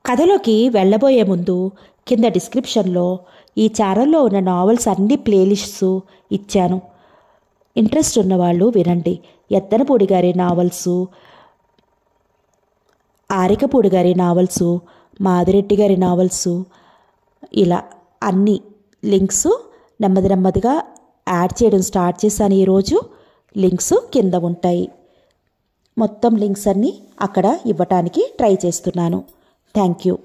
కథలోకి వెళ్ళబోయే ముందు కింద డిస్క్రిప్షన్లో ఈ ఛానల్లో ఉన్న నావెల్స్ అన్ని ప్లేలిస్ట్స్ ఇచ్చాను ఇంట్రెస్ట్ ఉన్నవాళ్ళు వినండి ఎత్తనపూడి గారి నావల్సు ఆరికపూడి గారి నావల్సు మాదిరెడ్డి గారి నావల్సు ఇలా అన్ని లింక్స్ నెమ్మది నెమ్మదిగా యాడ్ చేయడం స్టార్ట్ చేశాను ఈరోజు లింక్స్ కింద ఉంటాయి మొత్తం లింక్స్ అన్నీ అక్కడ ఇవ్వటానికి ట్రై చేస్తున్నాను థ్యాంక్ యూ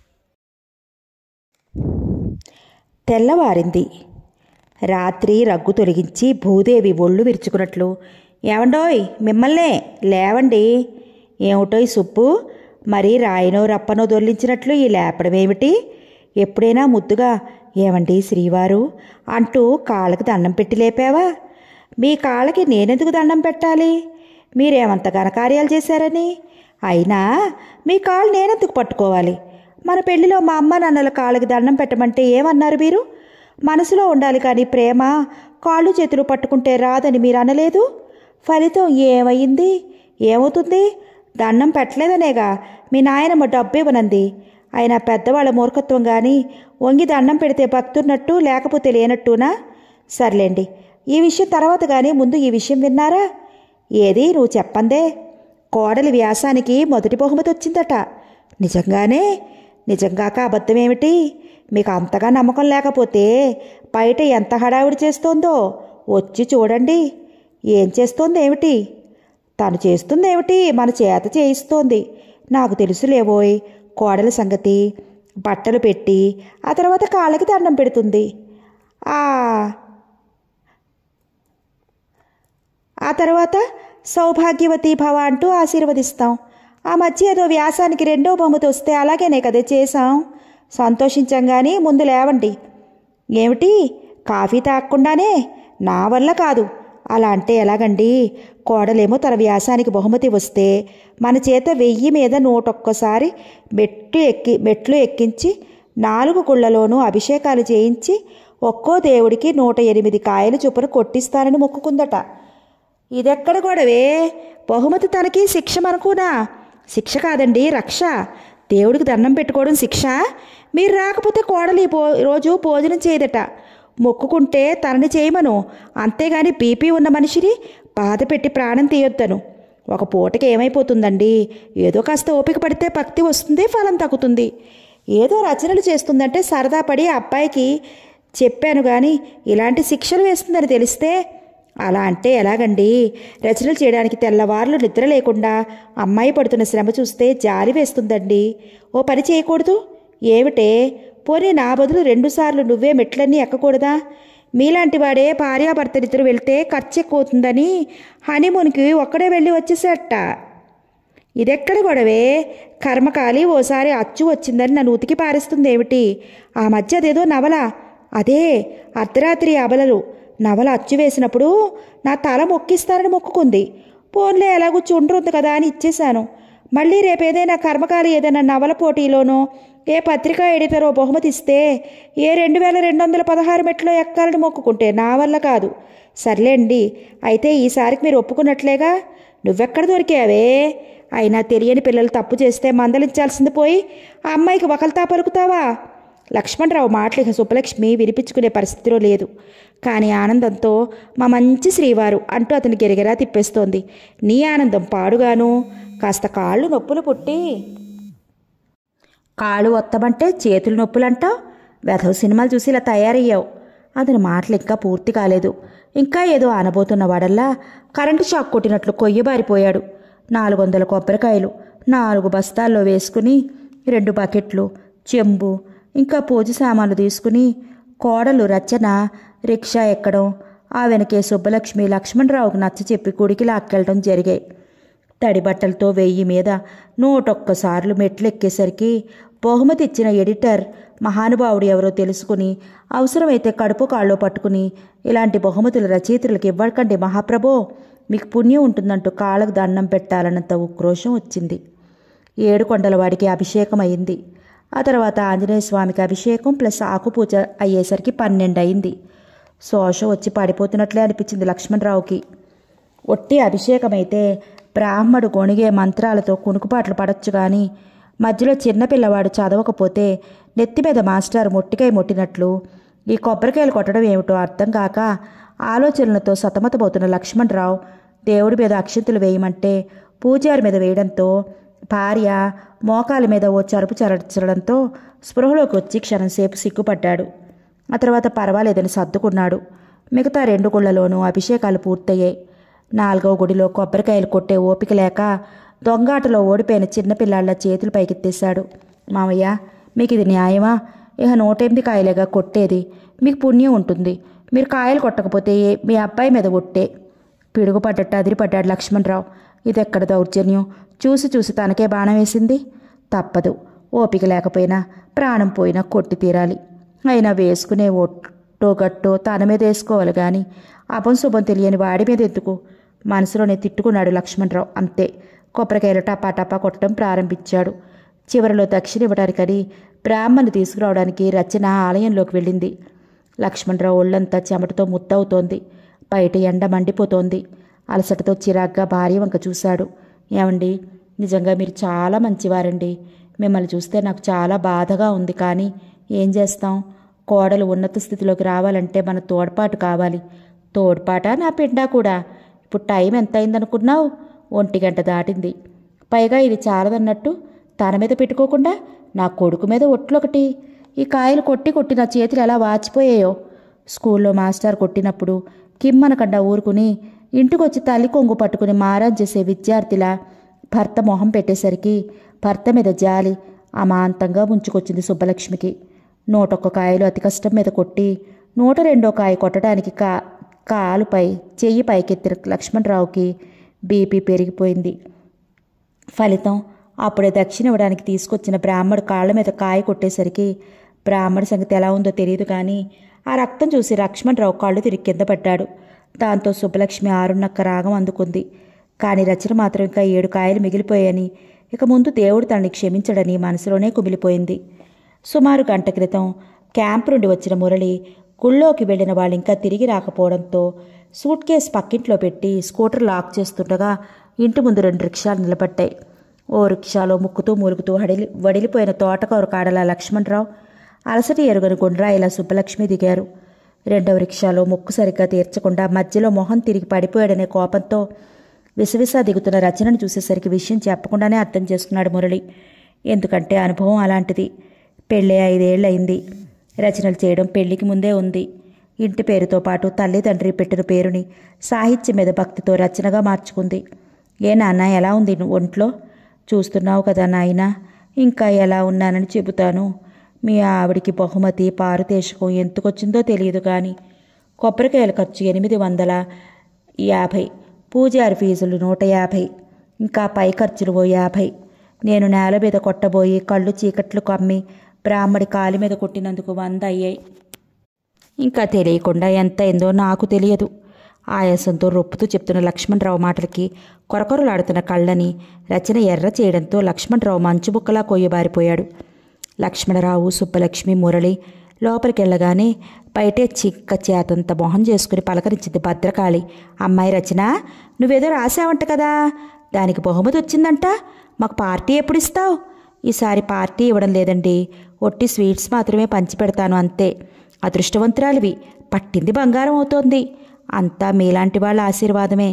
తెల్లవారింది రాత్రి రగ్గు తొలగించి భూదేవి ఒళ్ళు విరుచుకున్నట్లు ఏమండోయ్ మిమ్మల్నే లేవండి ఏమిటోయ్ సుబ్బు మరి రాయనో రప్పనో దొర్లించినట్లు ఈ లేపడం ఏమిటి ఎప్పుడైనా ముద్దుగా ఏమండి శ్రీవారు అంటూ కాళ్ళకి దండం పెట్టి లేపావా మీ కాళ్ళకి నేనెందుకు దండం పెట్టాలి మీరేమంత ఘనకార్యాలు చేశారని అయినా మీ కాళ్ళు నేనెందుకు పట్టుకోవాలి మన పెళ్లిలో మా అమ్మ నాన్నల కాళ్ళకి దండం పెట్టమంటే ఏమన్నారు మీరు మనసులో ఉండాలి కానీ ప్రేమ కాళ్ళు చేతులు పట్టుకుంటే రాదని మీరు అనలేదు ఫలితం ఏమయ్యింది ఏమవుతుంది దండం పెట్టలేదనేగా మీ నాయనమ్మ డబ్బు ఇవ్వనంది అయినా పెద్దవాళ్ళ మూర్ఖత్వం కానీ వంగి దండం పెడితే భక్తున్నట్టు లేకపోతే లేనట్టునా సర్లేండి ఈ విషయం తర్వాత కానీ ముందు ఈ విషయం విన్నారా ఏది నువ్వు చెప్పందే కోడలి వ్యాసానికి మొదటి బహుమతి వచ్చిందట నిజంగానే నిజంగాక అబద్ధమేమిటి మీకు అంతగా నమ్మకం లేకపోతే బయట ఎంత హడావిడి చేస్తోందో వచ్చి చూడండి ఏం చేస్తోంది ఏమిటి తను చేస్తుందేమిటి మన చేత చేయిస్తోంది నాకు తెలుసులేవోయ్ కోడల సంగతి బట్టలు పెట్టి ఆ తర్వాత కాళ్ళకి దండం పెడుతుంది ఆ ఆ తర్వాత సౌభాగ్యవతి భవ అంటూ ఆశీర్వదిస్తాం ఆ మధ్య ఏదో వ్యాసానికి రెండో బహుమతి వస్తే అలాగేనే కదే చేశాం సంతోషించాం కానీ ముందు లేవండి ఏమిటి కాఫీ తాగకుండానే నా వల్ల కాదు అలా అంటే ఎలాగండి కోడలేమో తన వ్యాసానికి బహుమతి వస్తే మన చేత వెయ్యి మీద నూటొక్కసారి మెట్లు ఎక్కి మెట్లు ఎక్కించి నాలుగు గుళ్లలోనూ అభిషేకాలు చేయించి ఒక్కో దేవుడికి నూట ఎనిమిది కాయలు చొప్పున కొట్టిస్తానని మొక్కుకుందట ఇదెక్కడ గొడవే బహుమతి తనకి శిక్ష మనకునా శిక్ష కాదండి రక్ష దేవుడికి దండం పెట్టుకోవడం శిక్ష మీరు రాకపోతే కోడలి పో రోజు భోజనం చేయదట మొక్కుకుంటే తనని చేయమను అంతేగాని బీపీ ఉన్న మనిషిని బాధ పెట్టి ప్రాణం తీయొద్దను ఒక పూటకి ఏమైపోతుందండి ఏదో కాస్త ఓపిక పడితే భక్తి వస్తుంది ఫలం తగ్గుతుంది ఏదో రచనలు చేస్తుందంటే సరదా పడి అబ్బాయికి చెప్పాను కానీ ఇలాంటి శిక్షలు వేస్తుందని తెలిస్తే అలా అంటే ఎలాగండి రచనలు చేయడానికి తెల్లవార్లు నిద్ర లేకుండా అమ్మాయి పడుతున్న శ్రమ చూస్తే జాలి వేస్తుందండి ఓ పని చేయకూడదు ఏమిటే పోనీ నా బదులు రెండుసార్లు నువ్వే మెట్లన్నీ ఎక్కకూడదా మీలాంటి వాడే భార్యాభర్తలిద్దరు వెళ్తే ఖర్చు ఎక్కువ అవుతుందని హనీమూన్కి ఒక్కడే వెళ్ళి వచ్చేసేట ఇదెక్కడ గొడవే కర్మకాలి ఓసారి అచ్చు వచ్చిందని నన్ను ఉతికి పారేస్తుంది ఏమిటి ఆ మధ్య అదేదో నవల అదే అర్ధరాత్రి అబలలు నవల అచ్చు వేసినప్పుడు నా తల మొక్కిస్తారని మొక్కుకుంది పోన్లే ఎలాగూ చుండ్రుంది కదా అని ఇచ్చేశాను మళ్ళీ రేపేదైనా కర్మకాలి ఏదైనా నవల పోటీలోనో ఏ పత్రికా ఎడిటరో బహుమతి ఇస్తే ఏ రెండు వేల రెండు వందల పదహారు మెట్లో ఎక్కాలని మొక్కుకుంటే నా వల్ల కాదు సర్లేండి అయితే ఈసారికి మీరు ఒప్పుకున్నట్లేగా నువ్వెక్కడ దొరికావే అయినా తెలియని పిల్లలు తప్పు చేస్తే మందలించాల్సింది పోయి ఆ అమ్మాయికి వకల్తా పలుకుతావా లక్ష్మణరావు మాటలు ఇక సుబ్బలక్ష్మి వినిపించుకునే పరిస్థితిలో లేదు కానీ ఆనందంతో మా మంచి శ్రీవారు అంటూ అతని గిరిగిరా తిప్పేస్తోంది నీ ఆనందం పాడుగాను కాస్త కాళ్ళు నొప్పులు పుట్టి కాళ్ళు వత్తమంటే చేతులు నొప్పులంటావు వెధవ సినిమాలు చూసి ఇలా తయారయ్యావు అతని మాటలు ఇంకా పూర్తి కాలేదు ఇంకా ఏదో ఆనబోతున్న వాడల్లా కరెంటు షాక్ కొట్టినట్లు కొయ్యబారిపోయాడు నాలుగు వందల కొబ్బరికాయలు నాలుగు బస్తాల్లో వేసుకుని రెండు బకెట్లు చెంబు ఇంకా పూజ సామాన్లు తీసుకుని కోడలు రచన రిక్షా ఎక్కడం ఆ వెనకే సుబ్బలక్ష్మి లక్ష్మణరావుకు నచ్చ చెప్పి గుడికి లాక్కెళ్ళడం జరిగాయి తడి బట్టలతో వెయ్యి మీద నూటొక్కసార్లు మెట్లు ఎక్కేసరికి బహుమతి ఇచ్చిన ఎడిటర్ మహానుభావుడు ఎవరో తెలుసుకుని అవసరమైతే కడుపు కాళ్ళు పట్టుకుని ఇలాంటి బహుమతులు రచయితలకు ఇవ్వకండి మహాప్రభో మీకు పుణ్యం ఉంటుందంటూ కాళ్ళకు దండం పెట్టాలన్నంత ఉక్రోషం వచ్చింది ఏడు కొండల వాడికి అభిషేకం అయింది ఆ తర్వాత ఆంజనేయ స్వామికి అభిషేకం ప్లస్ ఆకుపూజ అయ్యేసరికి పన్నెండు అయింది శోష వచ్చి పడిపోతున్నట్లే అనిపించింది లక్ష్మణరావుకి ఒట్టి అభిషేకమైతే బ్రాహ్మడు గొణిగే మంత్రాలతో కునుకుపాట్లు పడొచ్చు కానీ మధ్యలో చిన్న పిల్లవాడు చదవకపోతే నెత్తి మీద మాస్టర్ మొట్టికాయ మొట్టినట్లు ఈ కొబ్బరికాయలు కొట్టడం ఏమిటో అర్థం కాక ఆలోచనలతో సతమతమవుతున్న లక్ష్మణరావు దేవుడి మీద అక్షింతలు వేయమంటే పూజారి మీద వేయడంతో భార్య మోకాల మీద ఓ చరుపు చరచడంతో స్పృహలోకి వచ్చి క్షణంసేపు సిగ్గుపడ్డాడు ఆ తర్వాత పర్వాలేదని సర్దుకున్నాడు మిగతా రెండు గుళ్లలోనూ అభిషేకాలు పూర్తయ్యాయి నాలుగవ గుడిలో కొబ్బరికాయలు కొట్టే ఓపిక లేక దొంగాటలో ఓడిపోయిన చిన్నపిల్లాళ్ళ చేతులు పైకెత్తేశాడు మామయ్య మీకు ఇది న్యాయమా ఇక నూటెనిమిది కాయలేగా కొట్టేది మీకు పుణ్యం ఉంటుంది మీరు కాయలు కొట్టకపోతే ఏ- మీ అబ్బాయి మీద ఒట్టే పిడుగుపడ్డట్టు అదిరిపడ్డాడు లక్ష్మణరావు ఇదెక్కడ దౌర్జన్యం చూసి చూసి తనకే బాణం వేసింది తప్పదు ఓపిక లేకపోయినా ప్రాణం పోయినా కొట్టి తీరాలి అయినా వేసుకునే ఒట్టో గట్టో తన మీద వేసుకోవాలి కానీ అపం శుభం తెలియని వాడి మీద ఎందుకు మనసులోనే తిట్టుకున్నాడు లక్ష్మణరావు అంతే కొబ్బరికాయలు టపా టపా కొట్టడం ప్రారంభించాడు చివరిలో దక్షిణ ఇవ్వడానికని బ్రాహ్మణ్ణి తీసుకురావడానికి రచన ఆలయంలోకి వెళ్ళింది లక్ష్మణరావు ఒళ్ళంతా చెమటతో ముద్దవుతోంది బయట ఎండ మండిపోతోంది అలసటతో చిరాగ్గా భార్య వంక చూశాడు ఏమండి నిజంగా మీరు చాలా మంచివారండి మిమ్మల్ని చూస్తే నాకు చాలా బాధగా ఉంది కానీ ఏం చేస్తాం కోడలు ఉన్నత స్థితిలోకి రావాలంటే మన తోడ్పాటు కావాలి తోడ్పాట నా పిండా కూడా ఇప్పుడు టైం ఎంత అయిందనుకున్నావు ఒంటి గంట దాటింది పైగా ఇది చాలదన్నట్టు తన మీద పెట్టుకోకుండా నా కొడుకు మీద ఒట్లొకటి ఈ కాయలు కొట్టి కొట్టి నా చేతులు ఎలా వాచిపోయాయో స్కూల్లో మాస్టర్ కొట్టినప్పుడు కిమ్మనకుండా ఊరుకుని ఇంటికొచ్చి తల్లి కొంగు పట్టుకుని మారాన్ చేసే విద్యార్థిలా భర్త మొహం పెట్టేసరికి భర్త మీద జాలి అమాంతంగా ముంచుకొచ్చింది సుబ్బలక్ష్మికి నూటొక్క కాయలు అతి కష్టం మీద కొట్టి నూట రెండో కాయ కొట్టడానికి కా కాలుపై చెయ్యి పైకెత్తిన లక్ష్మణరావుకి బీపీ పెరిగిపోయింది ఫలితం అప్పుడే దక్షిణ ఇవ్వడానికి తీసుకొచ్చిన బ్రాహ్మడు కాళ్ళ మీద కాయ కొట్టేసరికి బ్రాహ్మడి సంగతి ఎలా ఉందో తెలియదు కానీ ఆ రక్తం చూసి లక్ష్మణరావు కళ్ళు తిరిగి కింద పడ్డాడు దాంతో సుబ్బలక్ష్మి ఆరున్నక్క రాగం అందుకుంది కానీ రచన మాత్రం ఇంకా ఏడు కాయలు మిగిలిపోయాయని ఇక ముందు దేవుడు తనని క్షమించడని మనసులోనే కుమిలిపోయింది సుమారు గంట క్రితం క్యాంప్ నుండి వచ్చిన మురళి గుళ్ళోకి వెళ్ళిన వాళ్ళు ఇంకా తిరిగి రాకపోవడంతో సూట్ కేస్ పక్కింట్లో పెట్టి స్కూటర్ లాక్ చేస్తుండగా ఇంటి ముందు రెండు రిక్షాలు నిలబడ్డాయి ఓ రిక్షాలో ముక్కుతూ మూలుగుతూ హడిలి వడిలిపోయిన తోటకూర కాడల లక్ష్మణరావు అలసటి ఎరుగని గుండ్రాయిల సుబ్బలక్ష్మి దిగారు రెండవ రిక్షాలో ముక్కు సరిగ్గా తీర్చకుండా మధ్యలో మొహం తిరిగి పడిపోయాడనే కోపంతో విసవిసా దిగుతున్న రచనను చూసేసరికి విషయం చెప్పకుండానే అర్థం చేసుకున్నాడు మురళి ఎందుకంటే అనుభవం అలాంటిది పెళ్ళే ఐదేళ్లయింది రచనలు చేయడం పెళ్లికి ముందే ఉంది ఇంటి పేరుతో పాటు తల్లిదండ్రి పెట్టిన పేరుని సాహిత్యం మీద భక్తితో రచనగా మార్చుకుంది ఏ నాన్న ఎలా ఉంది ను- ఒంట్లో చూస్తున్నావు కదా నాయనా ఇంకా ఎలా ఉన్నానని చెబుతాను మీ ఆవిడికి బహుమతి పారుతేశకం ఎంతకొచ్చిందో తెలియదు కానీ కొబ్బరికాయల ఖర్చు ఎనిమిది వందల యాభై పూజారి ఫీజులు నూట యాభై ఇంకా పై ఖర్చులు ఓ యాభై నేను నేల మీద కొట్టబోయి కళ్ళు చీకట్లు కమ్మి బ్రాహ్మడి కాలి మీద కొట్టినందుకు వంద అయ్యాయి ఇంకా తెలియకుండా ఎంత అయిందో నాకు తెలియదు ఆయాసంతో రొప్పుతూ చెప్తున్న లక్ష్మణరావు మాటలకి కొరకొరలాడుతున్న కళ్ళని రచన ఎర్ర చేయడంతో లక్ష్మణరావు మంచు బుక్కలా కొయ్యబారిపోయాడు లక్ష్మణరావు సుబ్బలక్ష్మి మురళి లోపలికి వెళ్ళగానే బయటే చిక్క చేతంత మొహం చేసుకుని పలకరించింది భద్రకాళి అమ్మాయి రచన నువ్వేదో రాసావంట కదా దానికి బహుమతి వచ్చిందంట మాకు పార్టీ ఎప్పుడు ఇస్తావు ఈసారి పార్టీ ఇవ్వడం లేదండి ఒట్టి స్వీట్స్ మాత్రమే పంచి పెడతాను అంతే అదృష్టవంతురాలివి పట్టింది బంగారం అవుతోంది అంతా మీలాంటి వాళ్ళ ఆశీర్వాదమే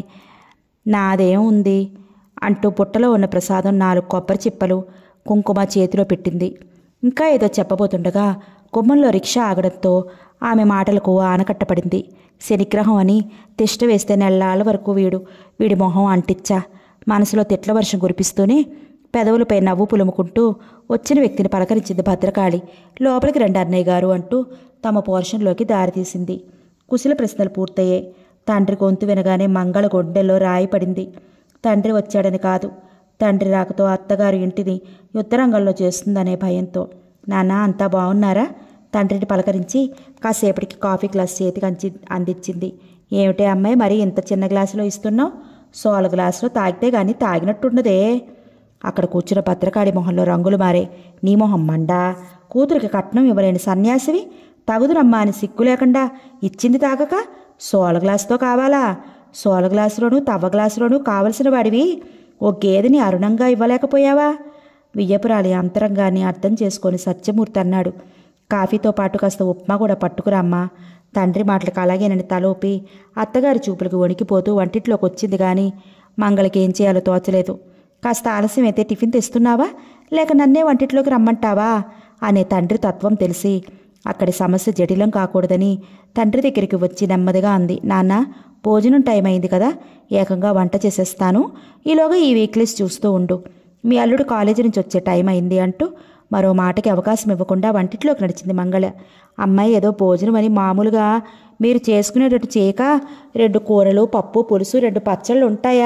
నాదేం ఉంది అంటూ పుట్టలో ఉన్న ప్రసాదం నాలుగు కొబ్బరి చిప్పలు కుంకుమ చేతిలో పెట్టింది ఇంకా ఏదో చెప్పబోతుండగా గుమ్మంలో రిక్షా ఆగడంతో ఆమె మాటలకు ఆనకట్టపడింది శనిగ్రహం అని తిష్ట వేస్తే నెల్లాళ్ళ వరకు వీడు వీడి మొహం అంటిచ్చా మనసులో తిట్ల వర్షం కురిపిస్తూనే పెదవులపై నవ్వు పులుముకుంటూ వచ్చిన వ్యక్తిని పలకరించింది భద్రకాళి లోపలికి రండి అన్నయ్య గారు అంటూ తమ పోర్షన్లోకి దారితీసింది కుశల ప్రశ్నలు పూర్తయ్యాయి తండ్రి గొంతు వినగానే మంగళ గుండెల్లో రాయి పడింది తండ్రి వచ్చాడని కాదు తండ్రి రాకతో అత్తగారు ఇంటిని యుద్ధరంగంలో చేస్తుందనే భయంతో నాన్న అంతా బాగున్నారా తండ్రిని పలకరించి కాసేపటికి కాఫీ గ్లాస్ చేతికి అంచి అందించింది ఏమిటే అమ్మాయి మరి ఇంత చిన్న గ్లాసులో ఇస్తున్నావు సోల గ్లాసులో తాగితే గాని తాగినట్టుండదే అక్కడ కూర్చున్న భద్రకాళి మొహంలో రంగులు మారే నీ మొహం మండా కూతురికి కట్నం ఇవ్వలేని సన్యాసివి తగుదురమ్మా అని సిగ్గు లేకుండా ఇచ్చింది తాగక సోల గ్లాసుతో కావాలా సోల గ్లాసులోనూ తవ్వ గ్లాసులోనూ కావలసిన వాడివి ఓ గేదెని అరుణంగా ఇవ్వలేకపోయావా వియ్యపురాలి అంతరంగాన్ని అర్థం చేసుకొని సత్యమూర్తి అన్నాడు కాఫీతో పాటు కాస్త ఉప్మా కూడా పట్టుకురమ్మా తండ్రి మాటలకు అలాగేనని తలోపి అత్తగారి చూపులకు వణికిపోతూ వంటిట్లోకి వచ్చింది కానీ మంగళకి ఏం చేయాలో తోచలేదు కాస్త ఆలస్యం అయితే టిఫిన్ తెస్తున్నావా లేక నన్నే వంటిట్లోకి రమ్మంటావా అనే తండ్రి తత్వం తెలిసి అక్కడి సమస్య జటిలం కాకూడదని తండ్రి దగ్గరికి వచ్చి నెమ్మదిగా అంది నాన్న భోజనం టైం అయింది కదా ఏకంగా వంట చేసేస్తాను ఈలోగా ఈ వీక్లీస్ చూస్తూ ఉండు మీ అల్లుడు కాలేజీ నుంచి వచ్చే టైం అయింది అంటూ మరో మాటకి అవకాశం ఇవ్వకుండా వంటిట్లోకి నడిచింది మంగళ అమ్మాయి ఏదో భోజనం అని మామూలుగా మీరు చేసుకునేటట్టు చేయక రెండు కూరలు పప్పు పులుసు రెండు పచ్చళ్ళు ఉంటాయా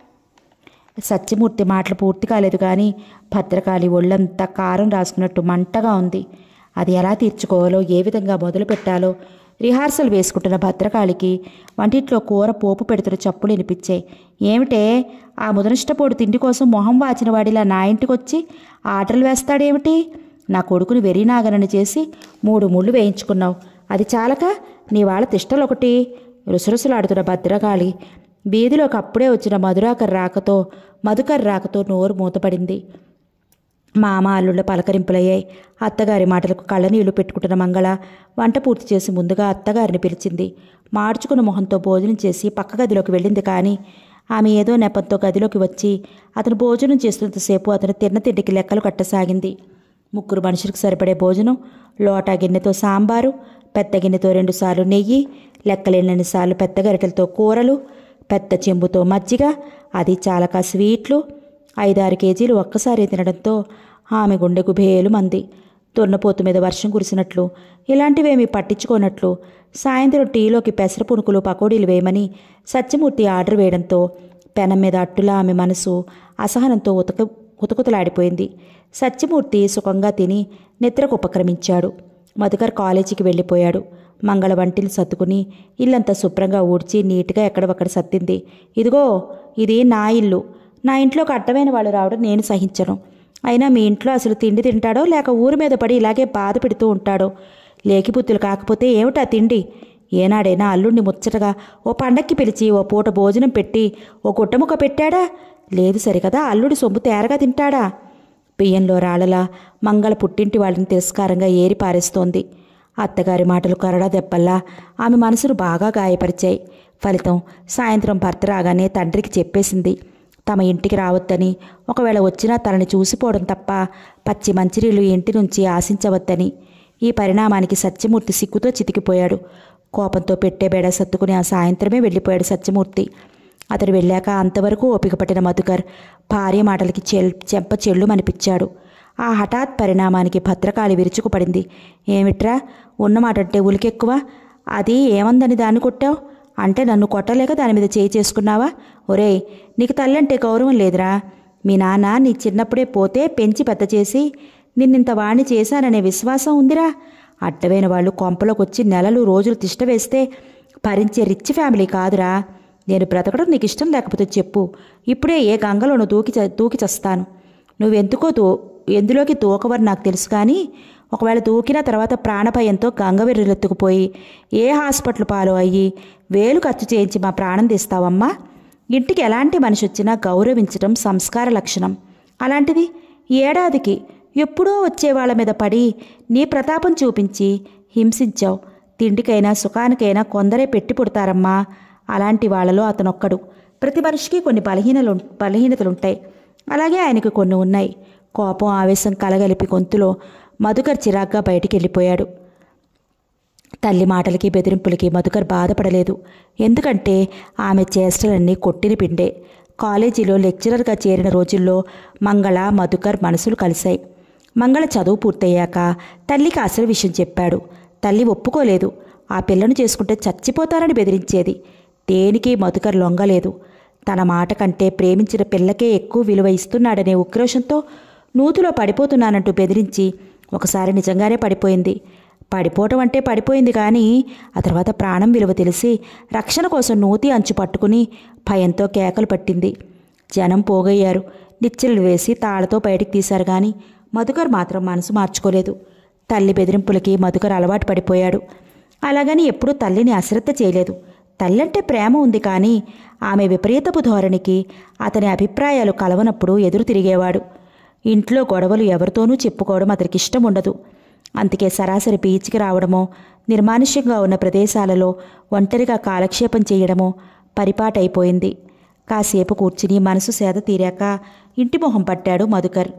సత్యమూర్తి మాటలు పూర్తి కాలేదు కానీ భద్రకాళి ఒళ్ళంతా కారం రాసుకున్నట్టు మంటగా ఉంది అది ఎలా తీర్చుకోవాలో ఏ విధంగా మొదలు పెట్టాలో రిహార్సల్ వేసుకుంటున్న భద్రకాళికి వంటింట్లో కూర పోపు పెడుతున్న చప్పులు వినిపించాయి ఏమిటే ఆ ముదనష్టపోడు తిండి కోసం మొహం వాచిన వాడిలా నా ఇంటికొచ్చి ఆటలు వేస్తాడేమిటి నా కొడుకుని వెరీనాగనని చేసి మూడు ముళ్ళు వేయించుకున్నావు అది చాలక నీ వాళ్ళ తిష్టలొకటి రుసరుసలాడుతున్న భద్రకాళి వీధిలోకి అప్పుడే వచ్చిన మధురాకర్ రాకతో మధుకర్ రాకతో నోరు మూతపడింది మామ అల్లుళ్ళ పలకరింపులయ్యాయి అత్తగారి మాటలకు కళ్ళనీళ్లు పెట్టుకుంటున్న మంగళ వంట పూర్తి చేసి ముందుగా అత్తగారిని పిలిచింది మార్చుకున్న మొహంతో భోజనం చేసి పక్క గదిలోకి వెళ్ళింది కానీ ఆమె ఏదో నెపంతో గదిలోకి వచ్చి అతను భోజనం చేస్తున్నంతసేపు అతను తిన్న తిండికి లెక్కలు కట్టసాగింది ముగ్గురు మనుషులకు సరిపడే భోజనం లోటా గిన్నెతో సాంబారు పెద్ద గిన్నెతో రెండుసార్లు నెయ్యి లెక్కలేనన్నిసార్లు పెద్ద గరిటెలతో కూరలు పెద్ద చెంబుతో మజ్జిగ అది చాలక స్వీట్లు ఐదారు కేజీలు ఒక్కసారి తినడంతో ఆమె గుండెకు భేలు మంది దున్నపోతు మీద వర్షం కురిసినట్లు ఇలాంటివేమీ పట్టించుకోనట్లు సాయంత్రం టీలోకి పెసర పునుకులు పకోడీలు వేయమని సత్యమూర్తి ఆర్డర్ వేయడంతో పెనం మీద అట్టులా ఆమె మనసు అసహనంతో ఉతక ఉతకుతలాడిపోయింది సత్యమూర్తి సుఖంగా తిని నిద్రకు ఉపక్రమించాడు మధుకర్ కాలేజీకి వెళ్ళిపోయాడు మంగళ వంటిని సర్దుకుని ఇల్లంతా శుభ్రంగా ఊడ్చి నీట్గా ఎక్కడొక్కడ సర్దింది ఇదిగో ఇది నా ఇల్లు నా ఇంట్లోకి అడ్డమైన వాళ్ళు రావడం నేను సహించను అయినా మీ ఇంట్లో అసలు తిండి తింటాడో లేక ఊరి మీద పడి ఇలాగే బాధ పెడుతూ ఉంటాడో లేకిపుత్తులు కాకపోతే ఏమిటా తిండి ఏనాడైనా అల్లుణ్ణి ముచ్చటగా ఓ పండక్కి పిలిచి ఓ పూట భోజనం పెట్టి ఓ గుట్టముక్క పెట్టాడా లేదు సరికదా అల్లుడి సొమ్ము తేరగా తింటాడా బియ్యంలో రాళ్ళలా మంగళ పుట్టింటి వాళ్ళని తిరస్కారంగా ఏరి పారేస్తోంది అత్తగారి మాటలు కరడా దెబ్బల్లా ఆమె మనసును బాగా గాయపరిచాయి ఫలితం సాయంత్రం భర్త రాగానే తండ్రికి చెప్పేసింది తమ ఇంటికి రావద్దని ఒకవేళ వచ్చినా తనని చూసిపోవడం తప్ప పచ్చి మంచినీళ్ళు ఇంటి నుంచి ఆశించవద్దని ఈ పరిణామానికి సత్యమూర్తి సిగ్గుతో చితికిపోయాడు కోపంతో పెట్టే బేడ సత్తుకుని ఆ సాయంత్రమే వెళ్ళిపోయాడు సత్యమూర్తి అతడు వెళ్ళాక అంతవరకు ఓపిక పట్టిన మధుకర్ భార్య మాటలకి చెల్ చెంప చెల్లుమనిపించాడు ఆ హఠాత్ పరిణామానికి భద్రకాళి విరుచుకుపడింది ఏమిట్రా ఉన్నమాట అంటే ఉలికెక్కువ అది ఏమందని దాన్ని కొట్టావు అంటే నన్ను కొట్టలేక దాని మీద చేయి చేసుకున్నావా ఒరేయ్ నీకు తల్లంటే గౌరవం లేదురా మీ నాన్న నీ చిన్నప్పుడే పోతే పెంచి పెద్ద చేసి నిన్నింత వాణ్ణి చేశాననే విశ్వాసం ఉందిరా అడ్డమైన వాళ్ళు కొంపలోకి వచ్చి నెలలు రోజులు తిష్ట వేస్తే భరించే రిచ్ ఫ్యామిలీ కాదురా నేను బ్రతకడం నీకు ఇష్టం లేకపోతే చెప్పు ఇప్పుడే ఏ గంగలోనూ దూకి చ- దూకి చస్తాను నువ్వెందుకో దూ ఎందులోకి దూకవని నాకు తెలుసు కానీ ఒకవేళ దూకిన తర్వాత ప్రాణభయంతో గంగవెర్రెలెత్తుకుపోయి ఏ హాస్పిటల్ పాలు అయ్యి వేలు ఖర్చు చేయించి మా ప్రాణం తీస్తావమ్మా ఇంటికి ఎలాంటి మనిషి వచ్చినా గౌరవించడం సంస్కార లక్షణం అలాంటిది ఏడాదికి ఎప్పుడో వచ్చే వాళ్ళ మీద పడి నీ ప్రతాపం చూపించి హింసించావు తిండికైనా సుఖానికైనా కొందరే పెట్టి పుడతారమ్మా అలాంటి వాళ్ళలో అతనొక్కడు ప్రతి మనిషికి కొన్ని బలహీనలు బలహీనతలుంటాయి అలాగే ఆయనకు కొన్ని ఉన్నాయి కోపం ఆవేశం కలగలిపి గొంతులో మధుకర్ చిరాగ్గా బయటికి వెళ్ళిపోయాడు తల్లి మాటలకి బెదిరింపులకి మధుకర్ బాధపడలేదు ఎందుకంటే ఆమె చేష్టలన్నీ కొట్టిన పిండే కాలేజీలో లెక్చరర్గా చేరిన రోజుల్లో మంగళ మధుకర్ మనసులు కలిశాయి మంగళ చదువు పూర్తయ్యాక తల్లికి అసలు విషయం చెప్పాడు తల్లి ఒప్పుకోలేదు ఆ పిల్లను చేసుకుంటే చచ్చిపోతారని బెదిరించేది దేనికి మధుకర్ లొంగలేదు తన మాట కంటే ప్రేమించిన పిల్లకే ఎక్కువ విలువ ఇస్తున్నాడనే ఉక్రోషంతో నూతులో పడిపోతున్నానంటూ బెదిరించి ఒకసారి నిజంగానే పడిపోయింది పడిపోవటం అంటే పడిపోయింది కానీ ఆ తర్వాత ప్రాణం విలువ తెలిసి రక్షణ కోసం నూతి అంచు పట్టుకుని భయంతో కేకలు పట్టింది జనం పోగయ్యారు నిచ్చెలు వేసి తాళతో బయటికి తీశారు కానీ మధుకర్ మాత్రం మనసు మార్చుకోలేదు తల్లి బెదిరింపులకి మధుకర్ అలవాటు పడిపోయాడు అలాగని ఎప్పుడూ తల్లిని అశ్రద్ధ చేయలేదు తల్లంటే ప్రేమ ఉంది కానీ ఆమె విపరీతపు ధోరణికి అతని అభిప్రాయాలు కలవనప్పుడు ఎదురు తిరిగేవాడు ఇంట్లో గొడవలు ఎవరితోనూ చెప్పుకోవడం అతనికి ఇష్టం ఉండదు అందుకే సరాసరి బీచ్కి రావడమో నిర్మానుష్యంగా ఉన్న ప్రదేశాలలో ఒంటరిగా కాలక్షేపం చేయడమో పరిపాటైపోయింది కాసేపు కూర్చుని మనసు సేద తీరాక ఇంటి మొహం పట్టాడు మధుకర్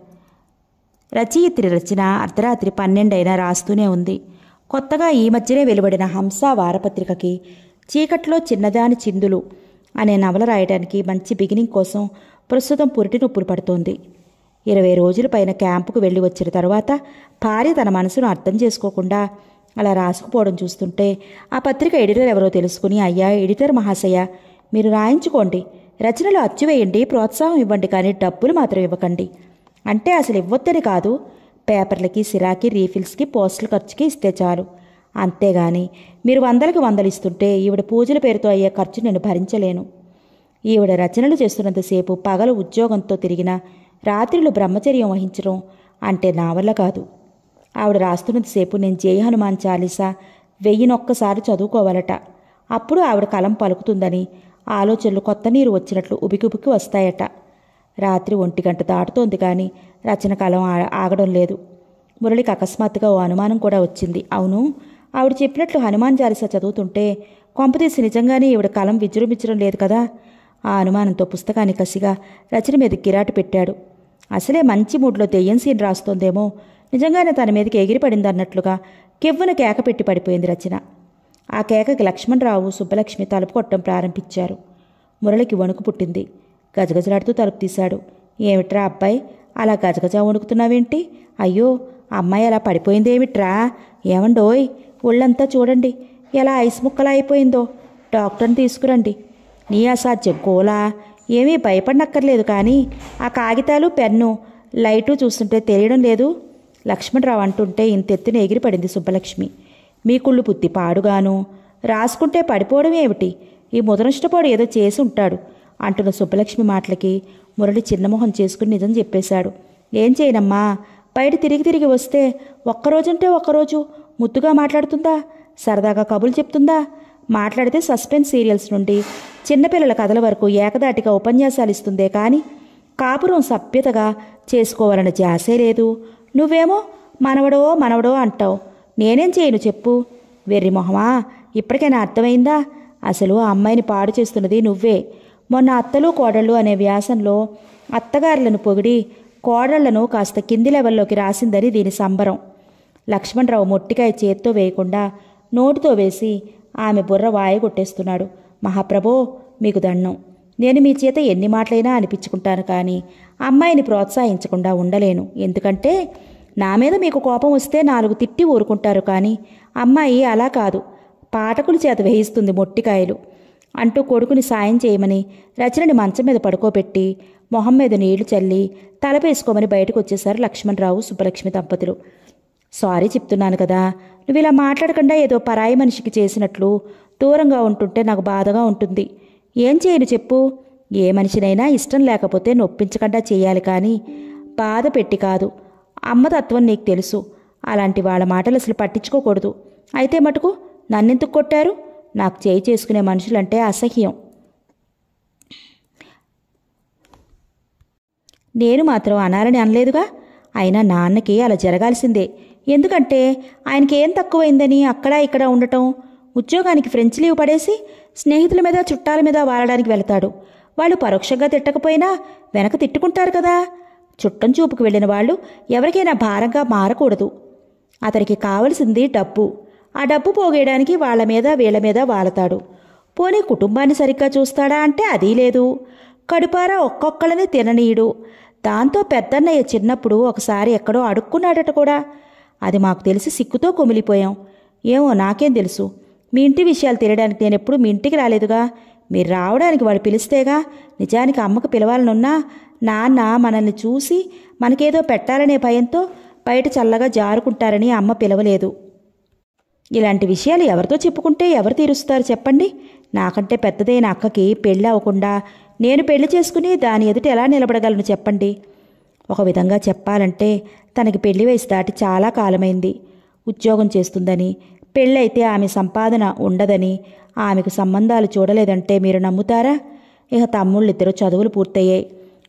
రచయిత్రి రచన అర్ధరాత్రి పన్నెండైనా రాస్తూనే ఉంది కొత్తగా ఈ మధ్యనే వెలువడిన హంస వారపత్రికకి చీకట్లో చిన్నదాని చిందులు అనే నవల రాయడానికి మంచి బిగినింగ్ కోసం ప్రస్తుతం పురిటి నొప్పులు పడుతోంది ఇరవై రోజుల పైన క్యాంపుకు వెళ్ళి వచ్చిన తరువాత భార్య తన మనసును అర్థం చేసుకోకుండా అలా రాసుకుపోవడం చూస్తుంటే ఆ పత్రిక ఎడిటర్ ఎవరో తెలుసుకుని అయ్యా ఎడిటర్ మహాశయ మీరు రాయించుకోండి రచనలు అచ్చువేయండి ప్రోత్సాహం ఇవ్వండి కానీ డబ్బులు మాత్రం ఇవ్వకండి అంటే అసలు ఇవ్వొద్దని కాదు పేపర్లకి సిరాకి రీఫిల్స్కి పోస్టుల ఖర్చుకి ఇస్తే చాలు అంతేగాని మీరు వందలకి వందలు ఇస్తుంటే ఈవిడ పూజల పేరుతో అయ్యే ఖర్చు నేను భరించలేను ఈవిడ రచనలు చేస్తున్నంతసేపు పగలు ఉద్యోగంతో తిరిగిన రాత్రిళ్ళు బ్రహ్మచర్యం వహించడం అంటే నా వల్ల కాదు ఆవిడ రాస్తున్నంతసేపు నేను జయ హనుమాన్ చాలీసా వెయ్యినొక్కసారి చదువుకోవాలట అప్పుడు ఆవిడ కలం పలుకుతుందని ఆలోచనలు కొత్త నీరు వచ్చినట్లు ఉబికిబుకి వస్తాయట రాత్రి ఒంటి గంట దాటుతోంది కానీ రచన కాలం ఆ- ఆగడం లేదు మురళికి అకస్మాత్తుగా ఓ అనుమానం కూడా వచ్చింది అవును ఆవిడ చెప్పినట్లు హనుమాన్ చాలీసా చదువుతుంటే కొంపతీసి నిజంగానే ఈవిడ కలం విజృంభించడం లేదు కదా ఆ అనుమానంతో పుస్తకాన్ని కసిగా రచన మీద గిరాటు పెట్టాడు అసలే మంచి మూడ్లో దెయ్యం సీన్ రాస్తోందేమో నిజంగానే తన మీదకి ఎగిరిపడిందన్నట్లుగా కెవ్వున కేక పెట్టి పడిపోయింది రచన ఆ కేకకి లక్ష్మణరావు సుబ్బలక్ష్మి తలుపు కొట్టడం ప్రారంభించారు మురళికి వణుకు పుట్టింది గజగజలాడుతూ తలుపు తీశాడు ఏమిట్రా అబ్బాయి అలా గజగజ వణుకుతున్నావేంటి అయ్యో అమ్మాయి అలా పడిపోయిందేమిట్రా ఏమండోయ్ ఒళ్ళంతా చూడండి ఎలా ఐస్ ముక్కలా అయిపోయిందో డాక్టర్ని తీసుకురండి నీ అసాధ్యం కోలా ఏమీ భయపడనక్కర్లేదు కానీ ఆ కాగితాలు పెన్ను లైటు చూస్తుంటే తెలియడం లేదు లక్ష్మణరావు అంటుంటే ఇంతెత్తున ఎగిరిపడింది సుబ్బలక్ష్మి మీ కుళ్ళు పుత్తి పాడుగాను రాసుకుంటే పడిపోవడం ఏమిటి ఈ ముదనష్టపోడు ఏదో చేసి ఉంటాడు అంటున్న సుబ్బలక్ష్మి మాటలకి మురళి చిన్నమొహం చేసుకుని నిజం చెప్పేశాడు ఏం చేయనమ్మా బయట తిరిగి తిరిగి వస్తే ఒక్కరోజంటే ఒక్కరోజు ముద్దుగా మాట్లాడుతుందా సరదాగా కబులు చెప్తుందా మాట్లాడితే సస్పెన్స్ సీరియల్స్ నుండి చిన్నపిల్లల కథల వరకు ఏకదాటిగా ఉపన్యాసాలు ఇస్తుందే కానీ కాపురం సభ్యతగా చేసుకోవాలన్న జాసే లేదు నువ్వేమో మనవడో మనవడో అంటావు నేనేం చేయను చెప్పు వెర్రి మొహమా ఇప్పటికైనా అర్థమైందా అసలు ఆ అమ్మాయిని పాడు చేస్తున్నది నువ్వే మొన్న అత్తలు కోడళ్ళు అనే వ్యాసంలో అత్తగారులను పొగిడి కోడళ్లను కాస్త కింది లెవెల్లోకి రాసిందని దీని సంబరం లక్ష్మణరావు మొట్టికాయ చేత్తో వేయకుండా నోటితో వేసి ఆమె బుర్ర వాయగొట్టేస్తున్నాడు మహాప్రభో మీకు దండం నేను మీ చేత ఎన్ని మాటలైనా అనిపించుకుంటాను కానీ అమ్మాయిని ప్రోత్సహించకుండా ఉండలేను ఎందుకంటే నా మీద మీకు కోపం వస్తే నాలుగు తిట్టి ఊరుకుంటారు కానీ అమ్మాయి అలా కాదు పాఠకుల చేత వేయిస్తుంది మొట్టికాయలు అంటూ కొడుకుని సాయం చేయమని రచనని మంచం మీద పడుకోబెట్టి మొహం మీద నీళ్లు చల్లి తలపేసుకోమని బయటకు వచ్చేశారు లక్ష్మణరావు సుబ్బలక్ష్మి దంపతులు సారీ చెప్తున్నాను కదా నువ్వు ఇలా మాట్లాడకుండా ఏదో పరాయి మనిషికి చేసినట్లు దూరంగా ఉంటుంటే నాకు బాధగా ఉంటుంది ఏం చేయను చెప్పు ఏ మనిషినైనా ఇష్టం లేకపోతే నొప్పించకుండా చేయాలి కానీ బాధ పెట్టి కాదు అమ్మ తత్వం నీకు తెలుసు అలాంటి వాళ్ళ మాటలు అసలు పట్టించుకోకూడదు అయితే మటుకు నన్నెందుకు కొట్టారు నాకు చేయి చేసుకునే మనుషులంటే అసహ్యం నేను మాత్రం అనాలని అనలేదుగా అయినా నాన్నకి అలా జరగాల్సిందే ఎందుకంటే ఆయనకి ఏం తక్కువైందని అక్కడ ఇక్కడ ఉండటం ఉద్యోగానికి ఫ్రెంచ్ లీవ్ పడేసి స్నేహితుల మీద చుట్టాల మీద వాలడానికి వెళతాడు వాళ్ళు పరోక్షంగా తిట్టకపోయినా వెనక తిట్టుకుంటారు కదా చుట్టం చూపుకు వెళ్ళిన వాళ్ళు ఎవరికైనా భారంగా మారకూడదు అతనికి కావలసింది డబ్బు ఆ డబ్బు పోగేయడానికి వాళ్ళ మీద వీళ్ళ మీద వాలతాడు పోనీ కుటుంబాన్ని సరిగ్గా చూస్తాడా అంటే అదీ లేదు కడుపారా ఒక్కొక్కళ్ళని తిననీయుడు దాంతో పెద్దన్నయ్య చిన్నప్పుడు ఒకసారి ఎక్కడో అడుక్కున్నాడట కూడా అది మాకు తెలిసి సిక్కుతో కుమిలిపోయాం ఏమో నాకేం తెలుసు మీ ఇంటి విషయాలు తెలియడానికి నేను ఎప్పుడు మీ ఇంటికి రాలేదుగా మీరు రావడానికి వాడు పిలిస్తేగా నిజానికి అమ్మకు పిలవాలనున్నా నాన్న మనల్ని చూసి మనకేదో పెట్టాలనే భయంతో బయట చల్లగా జారుకుంటారని అమ్మ పిలవలేదు ఇలాంటి విషయాలు ఎవరితో చెప్పుకుంటే ఎవరు తీరుస్తారు చెప్పండి నాకంటే పెద్దదైన అక్కకి పెళ్ళి అవ్వకుండా నేను పెళ్లి చేసుకుని దాని ఎదుట ఎలా నిలబడగలను చెప్పండి ఒక విధంగా చెప్పాలంటే తనకి పెళ్లి వయసు దాటి చాలా కాలమైంది ఉద్యోగం చేస్తుందని పెళ్ళైతే ఆమె సంపాదన ఉండదని ఆమెకు సంబంధాలు చూడలేదంటే మీరు నమ్ముతారా ఇక తమ్ముళ్ళిద్దరూ చదువులు పూర్తయ్యాయి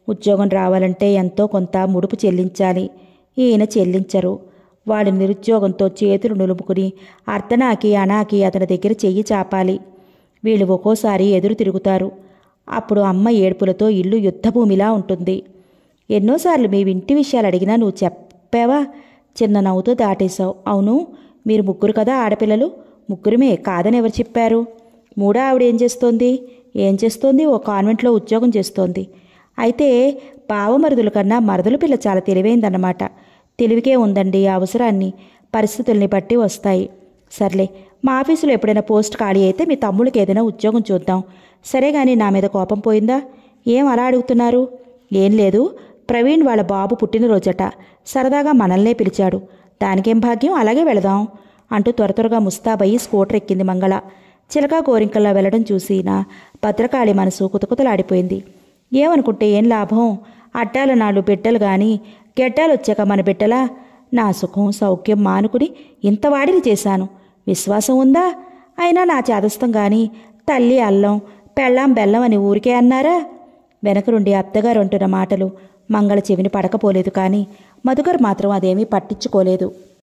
ఉద్యోగం రావాలంటే ఎంతో కొంత ముడుపు చెల్లించాలి ఈయన చెల్లించరు వాడు నిరుద్యోగంతో చేతులు నులుముకుని అర్ధనాకి అనాకి అతని దగ్గర చెయ్యి చాపాలి వీళ్ళు ఒక్కోసారి ఎదురు తిరుగుతారు అప్పుడు అమ్మ ఏడుపులతో ఇల్లు యుద్ధభూమిలా ఉంటుంది ఎన్నోసార్లు మీ ఇంటి విషయాలు అడిగినా నువ్వు చెప్పావా చిన్న నవ్వుతో దాటేశావు అవును మీరు ముగ్గురు కదా ఆడపిల్లలు ముగ్గురమే కాదని ఎవరు చెప్పారు మూడో ఆవిడ ఏం చేస్తోంది ఏం చేస్తోంది ఓ కాన్వెంట్లో ఉద్యోగం చేస్తోంది అయితే బావమరుదుల కన్నా మరదల పిల్ల చాలా తెలివైందన్నమాట తెలివికే ఉందండి ఆ అవసరాన్ని పరిస్థితుల్ని బట్టి వస్తాయి సర్లే మా ఆఫీసులో ఎప్పుడైనా పోస్ట్ ఖాళీ అయితే మీ తమ్ముడికి ఏదైనా ఉద్యోగం చూద్దాం సరే కానీ నా మీద కోపం పోయిందా ఏం అలా అడుగుతున్నారు ఏం లేదు ప్రవీణ్ వాళ్ళ బాబు పుట్టినరోజట సరదాగా మనల్నే పిలిచాడు దానికేం భాగ్యం అలాగే వెళదాం అంటూ త్వర త్వరగా ముస్తాబయ్యి స్కూటర్ ఎక్కింది మంగళ చిలక గోరింకల్లా వెళ్ళడం చూసి నా భద్రకాళి మనసు కుతకుతలాడిపోయింది ఏమనుకుంటే ఏం లాభం అడ్డాల నాలుగు బిడ్డలు గాని గెడ్డాలు వచ్చాక మన బిడ్డలా నా సుఖం సౌఖ్యం మానుకుని ఇంత వాడిని చేశాను విశ్వాసం ఉందా అయినా నా చేదస్తం గాని తల్లి అల్లం పెళ్ళాం బెల్లం అని ఊరికే అన్నారా వెనక నుండి అత్తగారు అంటున్న మాటలు మంగళ చెవిని పడకపోలేదు కానీ మధుకర్ మాత్రం అదేమీ పట్టించుకోలేదు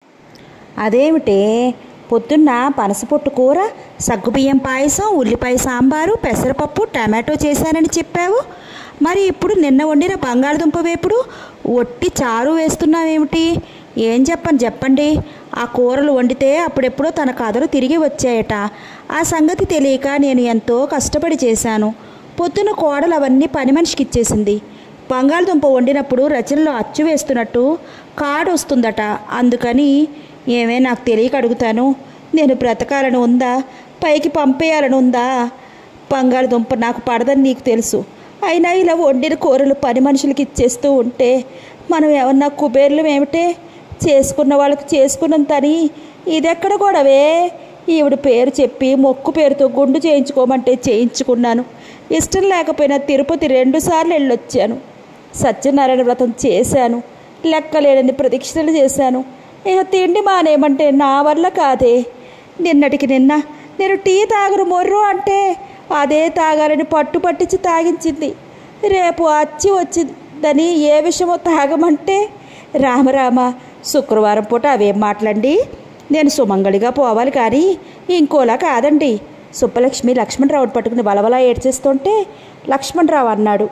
అదేమిటే పొద్దున్న పనసపొట్టు కూర సగ్గుబియ్యం పాయసం ఉల్లిపాయ సాంబారు పెసరపప్పు టమాటో చేశానని చెప్పావు మరి ఇప్పుడు నిన్న వండిన బంగాళదుంప వేపుడు ఒట్టి చారు వేస్తున్నావేమిటి ఏం చెప్పని చెప్పండి ఆ కూరలు వండితే అప్పుడెప్పుడో తన కథలు తిరిగి వచ్చాయట ఆ సంగతి తెలియక నేను ఎంతో కష్టపడి చేశాను పొద్దున కోడలు అవన్నీ పని మనిషికి ఇచ్చేసింది బంగాళదుంప వండినప్పుడు రచనలో అచ్చు వేస్తున్నట్టు కాడు వస్తుందట అందుకని ఏమే నాకు తెలియక అడుగుతాను నేను బ్రతకాలని ఉందా పైకి పంపేయాలని ఉందా బంగాళదుంప నాకు పడదని నీకు తెలుసు అయినా ఇలా వండిన కూరలు పని మనుషులకి ఇచ్చేస్తూ ఉంటే మనం ఏమన్నా కుబేర్లు ఏమిటే చేసుకున్న వాళ్ళకి చేసుకున్నంతని ఇదెక్కడ గొడవే ఈవిడ పేరు చెప్పి మొక్కు పేరుతో గుండు చేయించుకోమంటే చేయించుకున్నాను ఇష్టం లేకపోయినా తిరుపతి రెండుసార్లు వెళ్ళొచ్చాను సత్యనారాయణ వ్రతం చేశాను లెక్కలేనని ప్రదక్షిణలు చేశాను ఇక తిండి మానేయమంటే నా వల్ల కాదే నిన్నటికి నిన్న నేను టీ తాగరు మొర్రు అంటే అదే తాగాలని పట్టు పట్టించి తాగించింది రేపు అచ్చి వచ్చిందని ఏ విషయమో తాగమంటే రామరామ శుక్రవారం పూట అవేం మాట్లాడి నేను సుమంగళిగా పోవాలి కానీ ఇంకోలా కాదండి సుబ్బలక్ష్మి లక్ష్మణరావుని పట్టుకుని బలబలా ఏడ్చేస్తుంటే లక్ష్మణరావు అన్నాడు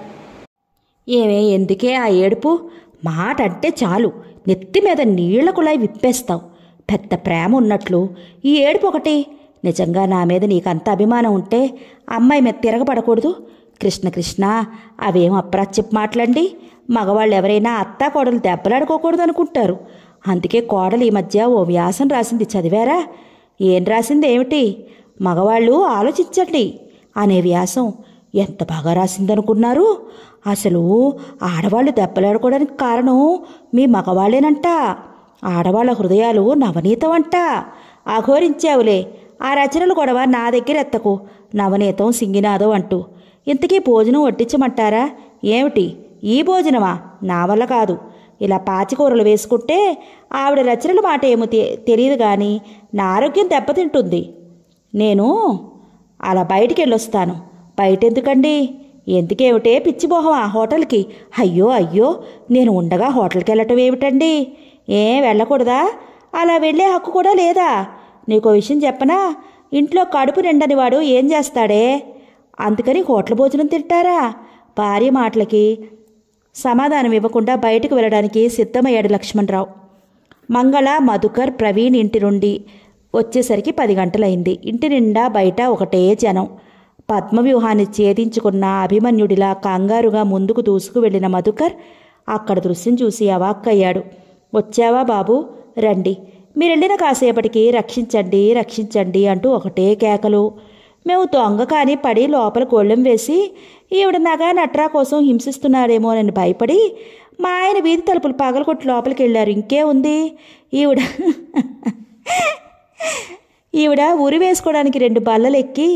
ఏమే ఎందుకే ఆ ఏడుపు మాట అంటే చాలు నెత్తి మీద నీళ్ల కుళాయి విప్పేస్తావు పెద్ద ప్రేమ ఉన్నట్లు ఈ ఏడుపు ఒకటి నిజంగా నా మీద నీకంత అభిమానం ఉంటే అమ్మాయి మీద తిరగబడకూడదు కృష్ణ కృష్ణ అవేం అప్రాచ్యపు మాటలండి మగవాళ్ళు ఎవరైనా అత్తా కోడలు దెబ్బలాడుకోకూడదు అనుకుంటారు అందుకే కోడలు ఈ మధ్య ఓ వ్యాసం రాసింది చదివారా ఏం రాసింది ఏమిటి మగవాళ్ళు ఆలోచించండి అనే వ్యాసం ఎంత బాగా రాసిందనుకున్నారు అసలు ఆడవాళ్ళు దెబ్బలాడుకోవడానికి కారణం మీ మగవాళ్ళేనంట ఆడవాళ్ళ హృదయాలు నవనీతం అంట అఘోరించావులే ఆ రచనలు గొడవ నా దగ్గర ఎత్తకు నవనీతం సింగినాదో అంటూ ఇంతకీ భోజనం వడ్డించమంటారా ఏమిటి ఈ భోజనమా నా వల్ల కాదు ఇలా పాచికూరలు వేసుకుంటే ఆవిడ రచనల మాట ఏమో తె- తెలియదు కానీ నా ఆరోగ్యం దెబ్బతింటుంది నేను అలా బయటికి వెళ్ళొస్తాను బయట ఎందుకండి ఎందుకేమిటే పిచ్చిమోహమా హోటల్కి అయ్యో అయ్యో నేను ఉండగా హోటల్కి వెళ్ళటం ఏమిటండి ఏ వెళ్ళకూడదా అలా వెళ్ళే హక్కు కూడా లేదా నీకో విషయం చెప్పనా ఇంట్లో కడుపు నిండని వాడు ఏం చేస్తాడే అందుకని హోటల్ భోజనం తింటారా భార్య మాటలకి సమాధానం ఇవ్వకుండా బయటకు వెళ్ళడానికి సిద్ధమయ్యాడు లక్ష్మణరావు మంగళ మధుకర్ ప్రవీణ్ ఇంటి నుండి వచ్చేసరికి పది గంటలైంది ఇంటి నిండా బయట ఒకటే జనం పద్మవ్యూహాన్ని ఛేదించుకున్న అభిమన్యుడిలా కంగారుగా ముందుకు దూసుకు వెళ్ళిన మధుకర్ అక్కడ దృశ్యం చూసి అవాక్కయ్యాడు వచ్చావా బాబు రండి మీరెళ్ళిన కాసేపటికి రక్షించండి రక్షించండి అంటూ ఒకటే కేకలు మేము దొంగ కాని పడి లోపల గొళ్ళెం వేసి ఈవిడ నగా నట్రా కోసం హింసిస్తున్నాడేమోనని భయపడి మా ఆయన వీధి తలుపులు పగలగొట్టి లోపలికి వెళ్ళారు ఇంకే ఉంది ఈవిడ ఈవిడ ఉరి వేసుకోవడానికి రెండు బల్లలు ఎక్కి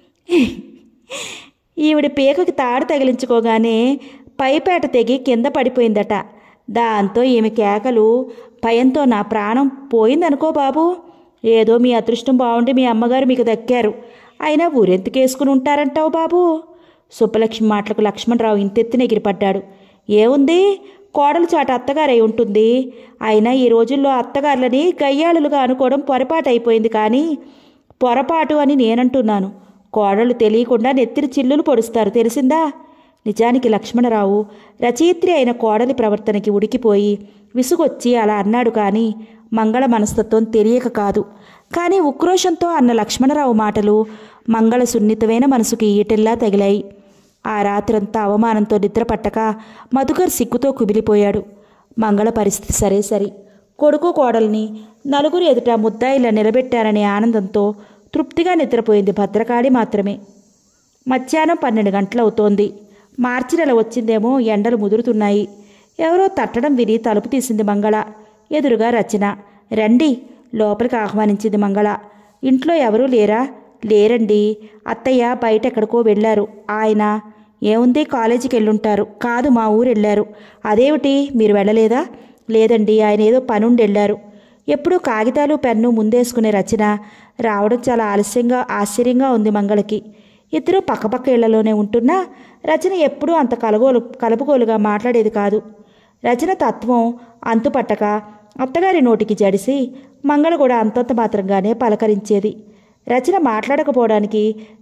ఈవిడ పీకకి తాడు తగిలించుకోగానే పైపేట తెగి కింద పడిపోయిందట దాంతో ఈమె కేకలు భయంతో నా ప్రాణం పోయిందనుకో బాబు ఏదో మీ అదృష్టం బాగుండి మీ అమ్మగారు మీకు దక్కారు అయినా ఊరెందుకు వేసుకుని ఉంటారంటావు బాబు సుబ్బలక్ష్మి మాటలకు లక్ష్మణరావు ఇంతెత్తున ఎగిరిపడ్డాడు ఏముంది కోడలు చాట అత్తగారై ఉంటుంది అయినా ఈ రోజుల్లో అత్తగారులని గయ్యాళులుగా అనుకోవడం పొరపాటు అయిపోయింది కానీ పొరపాటు అని నేనంటున్నాను కోడలు తెలియకుండా నెత్తిన చిల్లులు పొడుస్తారు తెలిసిందా నిజానికి లక్ష్మణరావు రచయిత్రి అయిన కోడలి ప్రవర్తనకి ఉడికిపోయి విసుగొచ్చి అలా అన్నాడు కానీ మంగళ మనస్తత్వం తెలియక కాదు కానీ ఉక్రోషంతో అన్న లక్ష్మణరావు మాటలు మంగళ సున్నితమైన మనసుకి ఈటెల్లా తగిలాయి ఆ రాత్రంతా అవమానంతో నిద్రపట్టక మధుకర్ సిగ్గుతో కుమిలిపోయాడు మంగళ పరిస్థితి సరే సరి కొడుకు కోడల్ని నలుగురు ఎదుట ముద్దాయిలా నిలబెట్టారనే ఆనందంతో తృప్తిగా నిద్రపోయింది భద్రకాళి మాత్రమే మధ్యాహ్నం పన్నెండు గంటలవుతోంది మార్చి నెల వచ్చిందేమో ఎండలు ముదురుతున్నాయి ఎవరో తట్టడం విని తలుపు తీసింది మంగళ ఎదురుగా రచన రండి లోపలికి ఆహ్వానించింది మంగళ ఇంట్లో ఎవరూ లేరా లేరండి అత్తయ్య బయట ఎక్కడికో వెళ్ళారు ఆయన ఏముంది కాలేజీకి వెళ్ళుంటారు కాదు మా ఊరు వెళ్ళారు అదేమిటి మీరు వెళ్ళలేదా లేదండి ఆయన ఏదో పనుండి వెళ్ళారు ఎప్పుడూ కాగితాలు పెన్ను ముందేసుకునే రచన రావడం చాలా ఆలస్యంగా ఆశ్చర్యంగా ఉంది మంగళకి ఇద్దరూ పక్కపక్క ఇళ్లలోనే ఉంటున్నా రచన ఎప్పుడూ అంత కలగోలు కలుపుగోలుగా మాట్లాడేది కాదు రచన తత్వం అంతుపట్టక అత్తగారి నోటికి జడిసి మంగళ కూడా అంతంత మాత్రంగానే పలకరించేది రచన మాట్లాడకపోవడానికి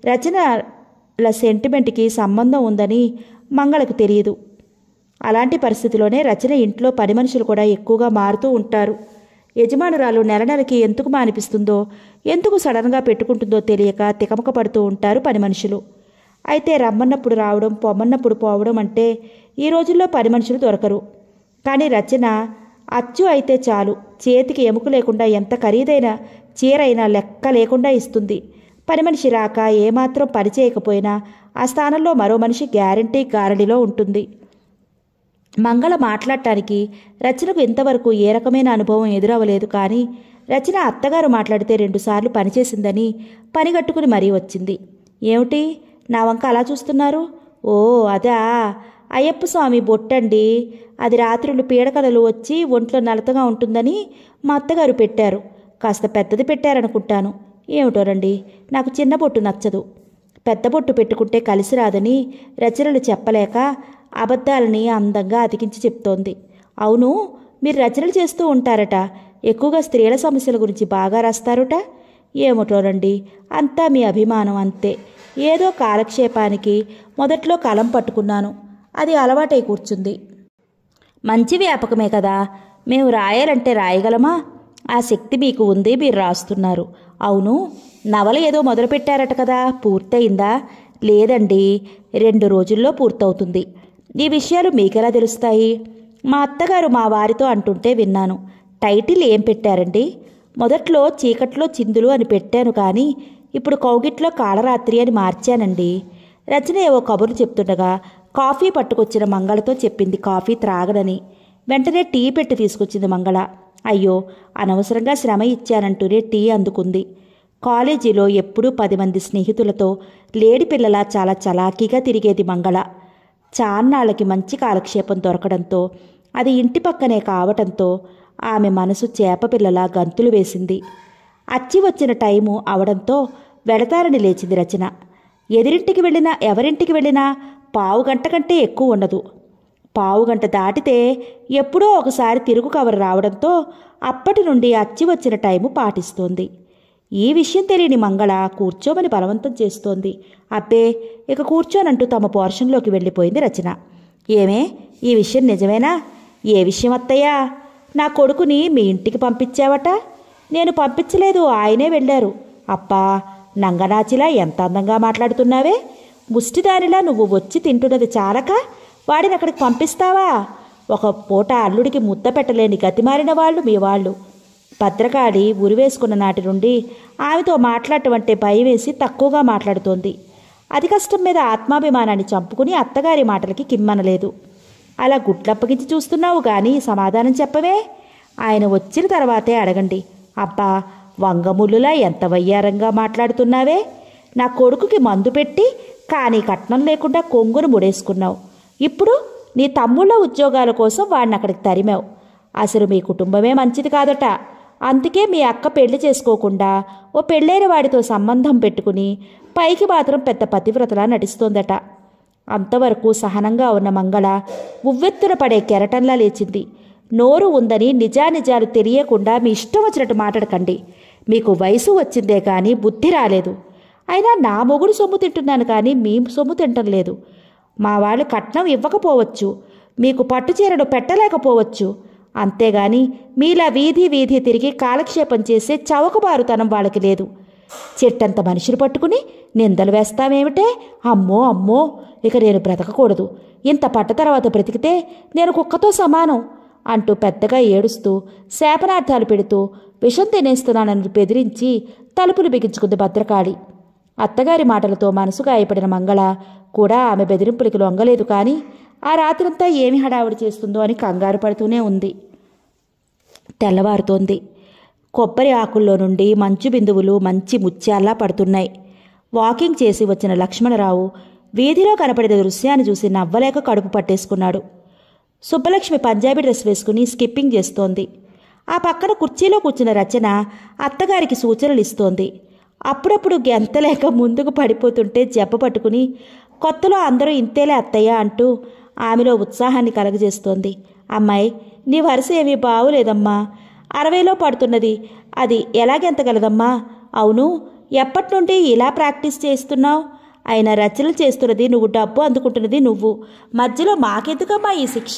రచనల సెంటిమెంట్కి సంబంధం ఉందని మంగళకు తెలియదు అలాంటి పరిస్థితిలోనే రచన ఇంట్లో పని మనుషులు కూడా ఎక్కువగా మారుతూ ఉంటారు యజమానురాలు నెల నెలకి ఎందుకు మానిపిస్తుందో ఎందుకు సడన్గా పెట్టుకుంటుందో తెలియక తికమక పడుతూ ఉంటారు పని మనుషులు అయితే రమ్మన్నప్పుడు రావడం పొమ్మన్నప్పుడు పోవడం అంటే ఈ రోజుల్లో పని మనుషులు దొరకరు కానీ రచన అచ్చు అయితే చాలు చేతికి ఎముక లేకుండా ఎంత ఖరీదైన చీరైనా లెక్క లేకుండా ఇస్తుంది పని మనిషి రాక ఏమాత్రం పని చేయకపోయినా ఆ స్థానంలో మరో మనిషి గ్యారంటీ గారడిలో ఉంటుంది మంగళ మాట్లాడటానికి రచనకు ఇంతవరకు ఏ రకమైన అనుభవం ఎదురవ్వలేదు కానీ రచన అత్తగారు మాట్లాడితే రెండుసార్లు పనిచేసిందని పనిగట్టుకుని మరీ వచ్చింది ఏమిటి నా వంక అలా చూస్తున్నారు ఓ అదా అయ్యప్ప స్వామి బొట్టండి అది రాత్రులు పీడకలలు వచ్చి ఒంట్లో నలతగా ఉంటుందని మా అత్తగారు పెట్టారు కాస్త పెద్దది పెట్టారనుకుంటాను ఏమిటోనండి నాకు చిన్న బొట్టు నచ్చదు పెద్ద బొట్టు పెట్టుకుంటే కలిసి రాదని రచనలు చెప్పలేక అబద్ధాలని అందంగా అతికించి చెప్తోంది అవును మీరు రచనలు చేస్తూ ఉంటారట ఎక్కువగా స్త్రీల సమస్యల గురించి బాగా రాస్తారుట ఏమిటోనండి అంతా మీ అభిమానం అంతే ఏదో కాలక్షేపానికి మొదట్లో కలం పట్టుకున్నాను అది అలవాటై కూర్చుంది మంచి వ్యాపకమే కదా మేము రాయాలంటే రాయగలమా ఆ శక్తి మీకు ఉంది మీరు రాస్తున్నారు అవును నవల ఏదో మొదలుపెట్టారట కదా పూర్తయిందా లేదండి రెండు రోజుల్లో పూర్తవుతుంది ఈ విషయాలు మీకెలా తెలుస్తాయి మా అత్తగారు మా వారితో అంటుంటే విన్నాను టైటిల్ ఏం పెట్టారండి మొదట్లో చీకట్లో చిందులు అని పెట్టాను కానీ ఇప్పుడు కౌగిట్లో కాళరాత్రి అని మార్చానండి రచన ఏవో కబుర్లు చెప్తుండగా కాఫీ పట్టుకొచ్చిన మంగళతో చెప్పింది కాఫీ త్రాగడని వెంటనే టీ పెట్టి తీసుకొచ్చింది మంగళ అయ్యో అనవసరంగా శ్రమ ఇచ్చానంటూనే టీ అందుకుంది కాలేజీలో ఎప్పుడూ పది మంది స్నేహితులతో లేడి పిల్లలా చాలా చలాకీగా తిరిగేది మంగళ చాన్నాళ్ళకి మంచి కాలక్షేపం దొరకడంతో అది ఇంటి పక్కనే కావటంతో ఆమె మనసు చేపపిల్లలా గంతులు వేసింది అచ్చి వచ్చిన టైము అవడంతో వెడతారని లేచింది రచన ఎదిరింటికి వెళ్ళినా ఎవరింటికి వెళ్ళినా పావు గంట కంటే ఎక్కువ ఉండదు పావు గంట దాటితే ఎప్పుడో ఒకసారి తిరుగు కవర్ రావడంతో అప్పటి నుండి అచ్చి వచ్చిన టైము పాటిస్తోంది ఈ విషయం తెలియని మంగళ కూర్చోమని బలవంతం చేస్తోంది అబ్బే ఇక కూర్చోనంటూ తమ పోర్షన్లోకి వెళ్ళిపోయింది రచన ఏమే ఈ విషయం నిజమేనా ఏ విషయం అత్తయ్యా నా కొడుకుని మీ ఇంటికి పంపించావట నేను పంపించలేదు ఆయనే వెళ్ళారు అప్పా నంగనాచిలా ఎంత అందంగా మాట్లాడుతున్నావే ముష్టిదానిలా నువ్వు వచ్చి తింటున్నది చాలక వాడిని అక్కడికి పంపిస్తావా ఒక పూట అల్లుడికి ముద్ద పెట్టలేని గతిమారిన వాళ్ళు మీ వాళ్ళు భద్రకాళి ఉరివేసుకున్న నాటి నుండి ఆమెతో మాట్లాడటం అంటే భయం వేసి తక్కువగా మాట్లాడుతోంది అది కష్టం మీద ఆత్మాభిమానాన్ని చంపుకుని అత్తగారి మాటలకి కిమ్మనలేదు అలా గుడ్లప్పగించి చూస్తున్నావు కానీ సమాధానం చెప్పవే ఆయన వచ్చిన తర్వాతే అడగండి అబ్బా వంగముల్లులా ఎంత వయ్యారంగా మాట్లాడుతున్నావే నా కొడుకుకి మందు పెట్టి కానీ కట్నం లేకుండా కొంగును ముడేసుకున్నావు ఇప్పుడు నీ తమ్ముళ్ళ ఉద్యోగాల కోసం వాడిని అక్కడికి తరిమావు అసలు మీ కుటుంబమే మంచిది కాదట అందుకే మీ అక్క పెళ్లి చేసుకోకుండా ఓ పెళ్ళైన వాడితో సంబంధం పెట్టుకుని పైకి మాత్రం పెద్ద పతివ్రతలా నటిస్తోందట అంతవరకు సహనంగా ఉన్న మంగళ ఉవ్వెత్తున పడే కెరటంలా లేచింది నోరు ఉందని నిజానిజాలు తెలియకుండా మీ ఇష్టం వచ్చినట్టు మాట్లాడకండి మీకు వయసు వచ్చిందే కానీ బుద్ధి రాలేదు అయినా నా మొగుడు సొమ్ము తింటున్నాను కానీ మీ సొమ్ము తింటం లేదు మా వాళ్ళు కట్నం ఇవ్వకపోవచ్చు మీకు పట్టు చీరలు పెట్టలేకపోవచ్చు అంతేగాని మీలా వీధి వీధి తిరిగి కాలక్షేపం చేసే చవకబారుతనం వాళ్ళకి లేదు చెట్టంత మనుషులు పట్టుకుని నిందలు వేస్తామేమిటే అమ్మో అమ్మో ఇక నేను బ్రతకకూడదు ఇంత పట్ట తర్వాత బ్రతికితే నేను కుక్కతో సమానం అంటూ పెద్దగా ఏడుస్తూ శాపనార్థాలు పెడుతూ విషం తినేస్తున్నానని బెదిరించి తలుపులు బిగించుకుంది భద్రకాళి అత్తగారి మాటలతో మనసు గాయపడిన మంగళ కూడా ఆమె బెదిరింపులకి లొంగలేదు కానీ ఆ రాత్రంతా ఏమి హడావుడి చేస్తుందో అని కంగారు పడుతూనే ఉంది తెల్లవారుతోంది కొబ్బరి ఆకుల్లో నుండి మంచు బిందువులు మంచి ముత్యాల్లా పడుతున్నాయి వాకింగ్ చేసి వచ్చిన లక్ష్మణరావు వీధిలో కనపడిన దృశ్యాన్ని చూసి నవ్వలేక కడుపు పట్టేసుకున్నాడు సుబ్బలక్ష్మి పంజాబీ డ్రెస్ వేసుకుని స్కిప్పింగ్ చేస్తోంది ఆ పక్కన కుర్చీలో కూర్చున్న రచన అత్తగారికి సూచనలు ఇస్తోంది అప్పుడప్పుడు గెంతలేక ముందుకు పడిపోతుంటే జబ్బ పట్టుకుని కొత్తలో అందరూ ఇంతేలే అత్తయ్య అంటూ ఆమెలో ఉత్సాహాన్ని కలగజేస్తోంది అమ్మాయి నీ వరుస ఏమీ బావులేదమ్మా అరవైలో పడుతున్నది అది ఎలాగెంతగలదమ్మా అవును ఎప్పటి నుండి ఇలా ప్రాక్టీస్ చేస్తున్నావు అయినా రచనలు చేస్తున్నది నువ్వు డబ్బు అందుకుంటున్నది నువ్వు మధ్యలో మాకెందుకమ్మా ఈ శిక్ష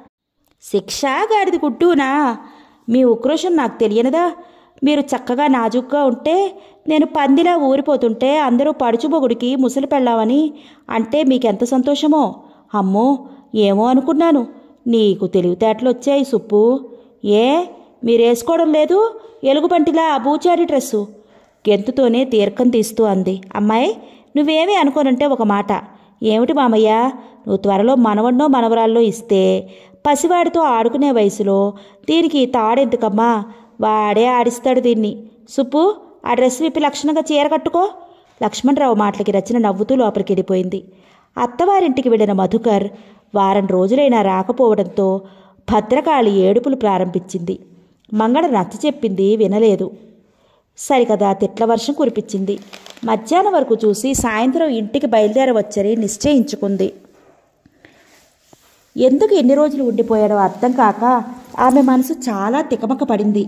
శిక్ష గాడిది గుడ్డూనా మీ ఉక్రోషం నాకు తెలియనిదా మీరు చక్కగా నాజుగ్గా ఉంటే నేను పందిలా ఊరిపోతుంటే అందరూ పడుచుబొగుడికి ముసలి పెళ్ళావని అంటే మీకెంత సంతోషమో అమ్మో ఏమో అనుకున్నాను నీకు తెలివితేటలు వచ్చాయి సుప్పు ఏ మీరేసుకోవడం లేదు ఎలుగుబంటిలా ఆ బూచారి డ్రెస్సు గెంతుతోనే దీర్ఘం తీస్తూ అంది అమ్మాయి నువ్వేమీ అనుకోనంటే ఒక మాట ఏమిటి మామయ్య నువ్వు త్వరలో మనవన్నో మనవరాల్లో ఇస్తే పసివాడితో ఆడుకునే వయసులో దీనికి తాడెందుకమ్మా వాడే ఆడిస్తాడు దీన్ని సుప్పు ఆ డ్రెస్ విప్పి లక్షణంగా చీర కట్టుకో లక్ష్మణరావు మాటలకి రచన నవ్వుతూ లోపలికి వెళ్ళిపోయింది అత్తవారింటికి వెళ్ళిన మధుకర్ వారం రోజులైనా రాకపోవడంతో భద్రకాళి ఏడుపులు ప్రారంభించింది మంగళ నచ్చ చెప్పింది వినలేదు సరికదా తిట్ల వర్షం కురిపించింది మధ్యాహ్నం వరకు చూసి సాయంత్రం ఇంటికి బయలుదేరవచ్చని నిశ్చయించుకుంది ఎందుకు ఎన్ని రోజులు ఉండిపోయాడో అర్థం కాక ఆమె మనసు చాలా తికమక పడింది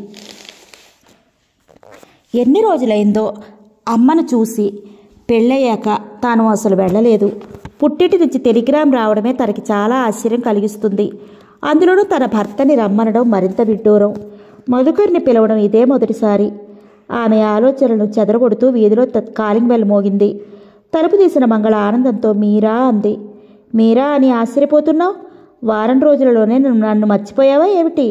ఎన్ని రోజులైందో అమ్మను చూసి పెళ్ళయ్యాక తాను అసలు వెళ్ళలేదు పుట్టింటి నుంచి టెలిగ్రామ్ రావడమే తనకి చాలా ఆశ్చర్యం కలిగిస్తుంది అందులోనూ తన భర్తని రమ్మనడం మరింత విడ్డూరం మధుకర్ని పిలవడం ఇదే మొదటిసారి ఆమె ఆలోచనలను చెదరగొడుతూ వీధిలో త- కాలింగ్ బెల్ మోగింది తలుపు తీసిన మంగళ ఆనందంతో మీరా అంది మీరా అని ఆశ్చర్యపోతున్నావు వారం రోజులలోనే నువ్వు నన్ను మర్చిపోయావా ఏమిటి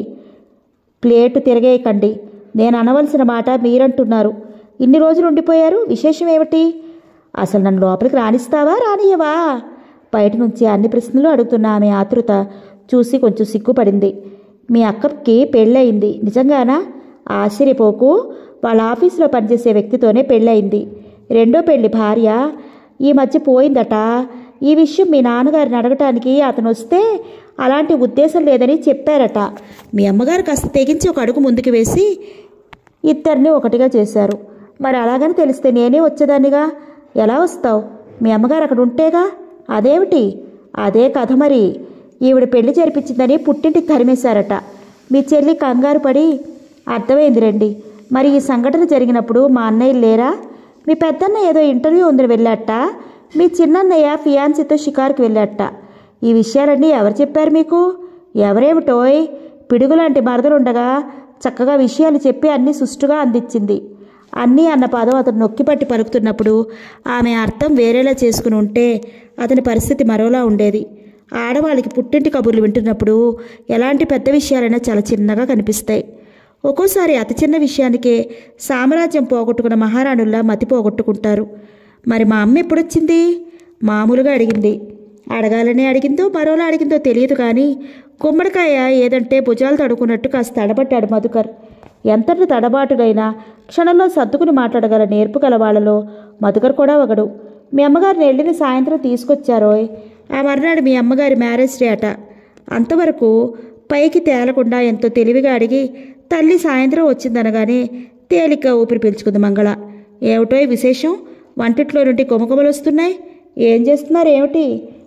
ప్లేటు తిరగేయకండి నేను అనవలసిన మాట మీరంటున్నారు ఇన్ని రోజులు ఉండిపోయారు విశేషం ఏమిటి అసలు నన్ను లోపలికి రాణిస్తావా రానియవా బయట నుంచి అన్ని ప్రశ్నలు అడుగుతున్న ఆమె ఆతృత చూసి కొంచెం సిగ్గుపడింది మీ అక్కకి పెళ్ళయింది నిజంగానా ఆశ్చర్యపోకు వాళ్ళ ఆఫీసులో పనిచేసే వ్యక్తితోనే పెళ్ళయింది రెండో పెళ్లి భార్య ఈ మధ్య పోయిందట ఈ విషయం మీ నాన్నగారిని అడగటానికి అతను వస్తే అలాంటి ఉద్దేశం లేదని చెప్పారట మీ అమ్మగారు కాస్త తెగించి ఒక అడుగు ముందుకు వేసి ఇద్దరిని ఒకటిగా చేశారు మరి అలాగని తెలిస్తే నేనే వచ్చేదాన్నిగా ఎలా వస్తావు మీ అమ్మగారు అక్కడ ఉంటేగా అదేమిటి అదే కథ మరి ఈవిడ పెళ్లి జరిపించిందని పుట్టింటికి తరిమేశారట మీ చెల్లి కంగారు పడి అర్థమైంది రండి మరి ఈ సంఘటన జరిగినప్పుడు మా అన్నయ్య లేరా మీ పెద్దన్న ఏదో ఇంటర్వ్యూ ఉందని వెళ్ళాట మీ చిన్నన్నయ్య ఫియాన్సీతో షికారుకి వెళ్ళాట ఈ విషయాలన్నీ ఎవరు చెప్పారు మీకు ఎవరేమిటోయ్ పిడుగులాంటి మరదలుండగా చక్కగా విషయాలు చెప్పి అన్నీ సుష్టుగా అందించింది అన్నీ అన్న పదం అతను నొక్కిపట్టి పలుకుతున్నప్పుడు ఆమె అర్థం వేరేలా చేసుకుని ఉంటే అతని పరిస్థితి మరోలా ఉండేది ఆడవాళ్ళకి పుట్టింటి కబుర్లు వింటున్నప్పుడు ఎలాంటి పెద్ద విషయాలైనా చాలా చిన్నగా కనిపిస్తాయి ఒక్కోసారి అతి చిన్న విషయానికే సామ్రాజ్యం పోగొట్టుకున్న మహారాణుల్లా మతి పోగొట్టుకుంటారు మరి మా అమ్మ ఎప్పుడొచ్చింది మామూలుగా అడిగింది అడగాలనే అడిగిందో మరోలా అడిగిందో తెలియదు కానీ గుమ్మడికాయ ఏదంటే భుజాలు తడుకున్నట్టు కాస్త తడబట్టాడు మధుకర్ ఎంతటి తడబాటుడైనా క్షణంలో సర్దుకుని మాట్లాడగల నేర్పు గల వాళ్ళలో మధుకర్ కూడా ఒకడు మీ అమ్మగారిని వెళ్ళిన సాయంత్రం తీసుకొచ్చారోయ్ ఆ మర్నాడు మీ అమ్మగారి మ్యారేజ్ డే అట అంతవరకు పైకి తేలకుండా ఎంతో తెలివిగా అడిగి తల్లి సాయంత్రం వచ్చిందనగానే తేలిగ్గా ఊపిరి పీల్చుకుంది మంగళ ఏమిటో ఈ విశేషం వంటిట్లో నుండి కొమకొమలు వస్తున్నాయి ఏం చేస్తున్నారు ఏమిటి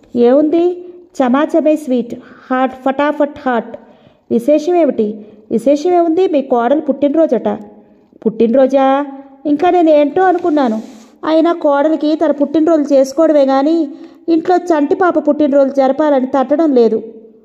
ఏముంది చమాచమే స్వీట్ హాట్ ఫటాఫట్ హాట్ విశేషం ఏమిటి విశేషం ఏముంది మీ కోడలు పుట్టినరోజట పుట్టినరోజా ఇంకా నేను ఏంటో అనుకున్నాను అయినా కోడలికి తన పుట్టినరోజు చేసుకోవడమే కానీ ఇంట్లో చంటి పాప పుట్టినరోజు జరపాలని తట్టడం లేదు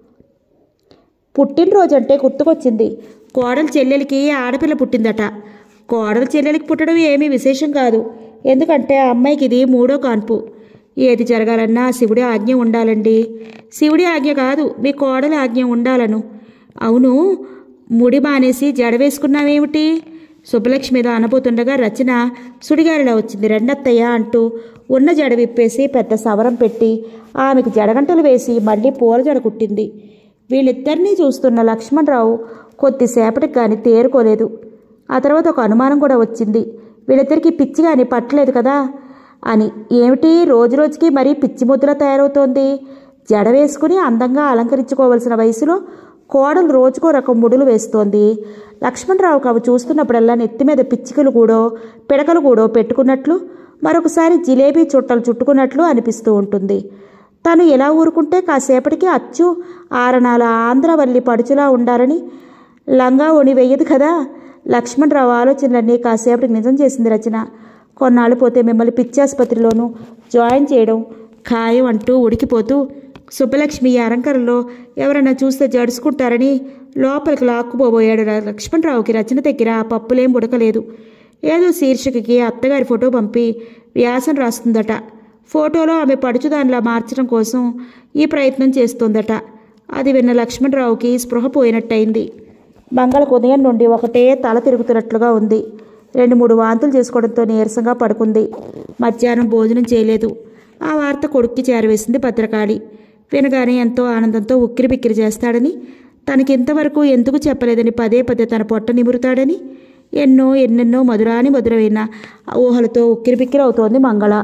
పుట్టినరోజు అంటే గుర్తుకొచ్చింది కోడలు చెల్లెలికి ఆడపిల్ల పుట్టిందట కోడలు చెల్లెలికి పుట్టడం ఏమీ విశేషం కాదు ఎందుకంటే ఆ అమ్మాయికి ఇది మూడో కాన్పు ఏది జరగాలన్నా శివుడి ఆజ్ఞ ఉండాలండి శివుడి ఆజ్ఞ కాదు మీ కోడలి ఆజ్ఞ ఉండాలను అవును ముడి మానేసి జడ వేసుకున్నావేమిటి సుబ్బలక్ష్మి ఏదో అనబోతుండగా రచన సుడిగాలిలో వచ్చింది రెండత్తయ్య అంటూ ఉన్న జడ విప్పేసి పెద్ద సవరం పెట్టి ఆమెకు జడగంటలు వేసి మళ్ళీ పూల జడ కుట్టింది వీళ్ళిద్దరినీ చూస్తున్న లక్ష్మణరావు కొద్దిసేపటికి కానీ తేరుకోలేదు ఆ తర్వాత ఒక అనుమానం కూడా వచ్చింది వీళ్ళిద్దరికీ పిచ్చి కానీ పట్టలేదు కదా అని ఏమిటి రోజు రోజుకి మరీ పిచ్చి ముద్దులా తయారవుతోంది జడ వేసుకుని అందంగా అలంకరించుకోవలసిన వయసులో కోడలు రోజుకో రకం ముడులు వేస్తోంది లక్ష్మణరావుకు అవి చూస్తున్నప్పుడల్లా నెత్తి మీద పిచ్చికలు కూడో పిడకలు కూడో పెట్టుకున్నట్లు మరొకసారి జిలేబీ చుట్టలు చుట్టుకున్నట్లు అనిపిస్తూ ఉంటుంది తను ఎలా ఊరుకుంటే కాసేపటికి అచ్చు ఆరణాల ఆంధ్రవల్లి పడుచులా ఉండాలని లంగా ఒని వెయ్యదు కదా లక్ష్మణరావు ఆలోచనలన్నీ కాసేపటికి నిజం చేసింది రచన కొన్నాళ్ళు పోతే మిమ్మల్ని పిచ్చాసుపత్రిలోనూ జాయిన్ చేయడం ఖాయం అంటూ ఉడికిపోతూ సుబ్బలక్ష్మి ఈ అలంకరణలో ఎవరైనా చూస్తే జడుచుకుంటారని లోపలికి లాక్కుపోబోయాడు ర- లక్ష్మణరావుకి రచన దగ్గర ఆ పప్పులేం ఉడకలేదు ఏదో శీర్షికకి అత్తగారి ఫోటో పంపి వ్యాసం రాస్తుందట ఫోటోలో ఆమె పడుచుదానిలా మార్చడం కోసం ఈ ప్రయత్నం చేస్తోందట అది విన్న లక్ష్మణరావుకి స్పృహ పోయినట్టయింది మంగళకు ఉదయం నుండి ఒకటే తల తిరుగుతున్నట్లుగా ఉంది రెండు మూడు వాంతులు చేసుకోవడంతో నీరసంగా పడుకుంది మధ్యాహ్నం భోజనం చేయలేదు ఆ వార్త కొడుక్కి చేరవేసింది భద్రకాళి వినగానే ఎంతో ఆనందంతో ఉక్కిరి బిక్కిరి చేస్తాడని తనకింతవరకు ఎందుకు చెప్పలేదని పదే పదే తన పొట్ట నిమురుతాడని ఎన్నో ఎన్నెన్నో మధురాని మధురమైన ఊహలతో ఉక్కిరి బిక్కిరి అవుతోంది మంగళ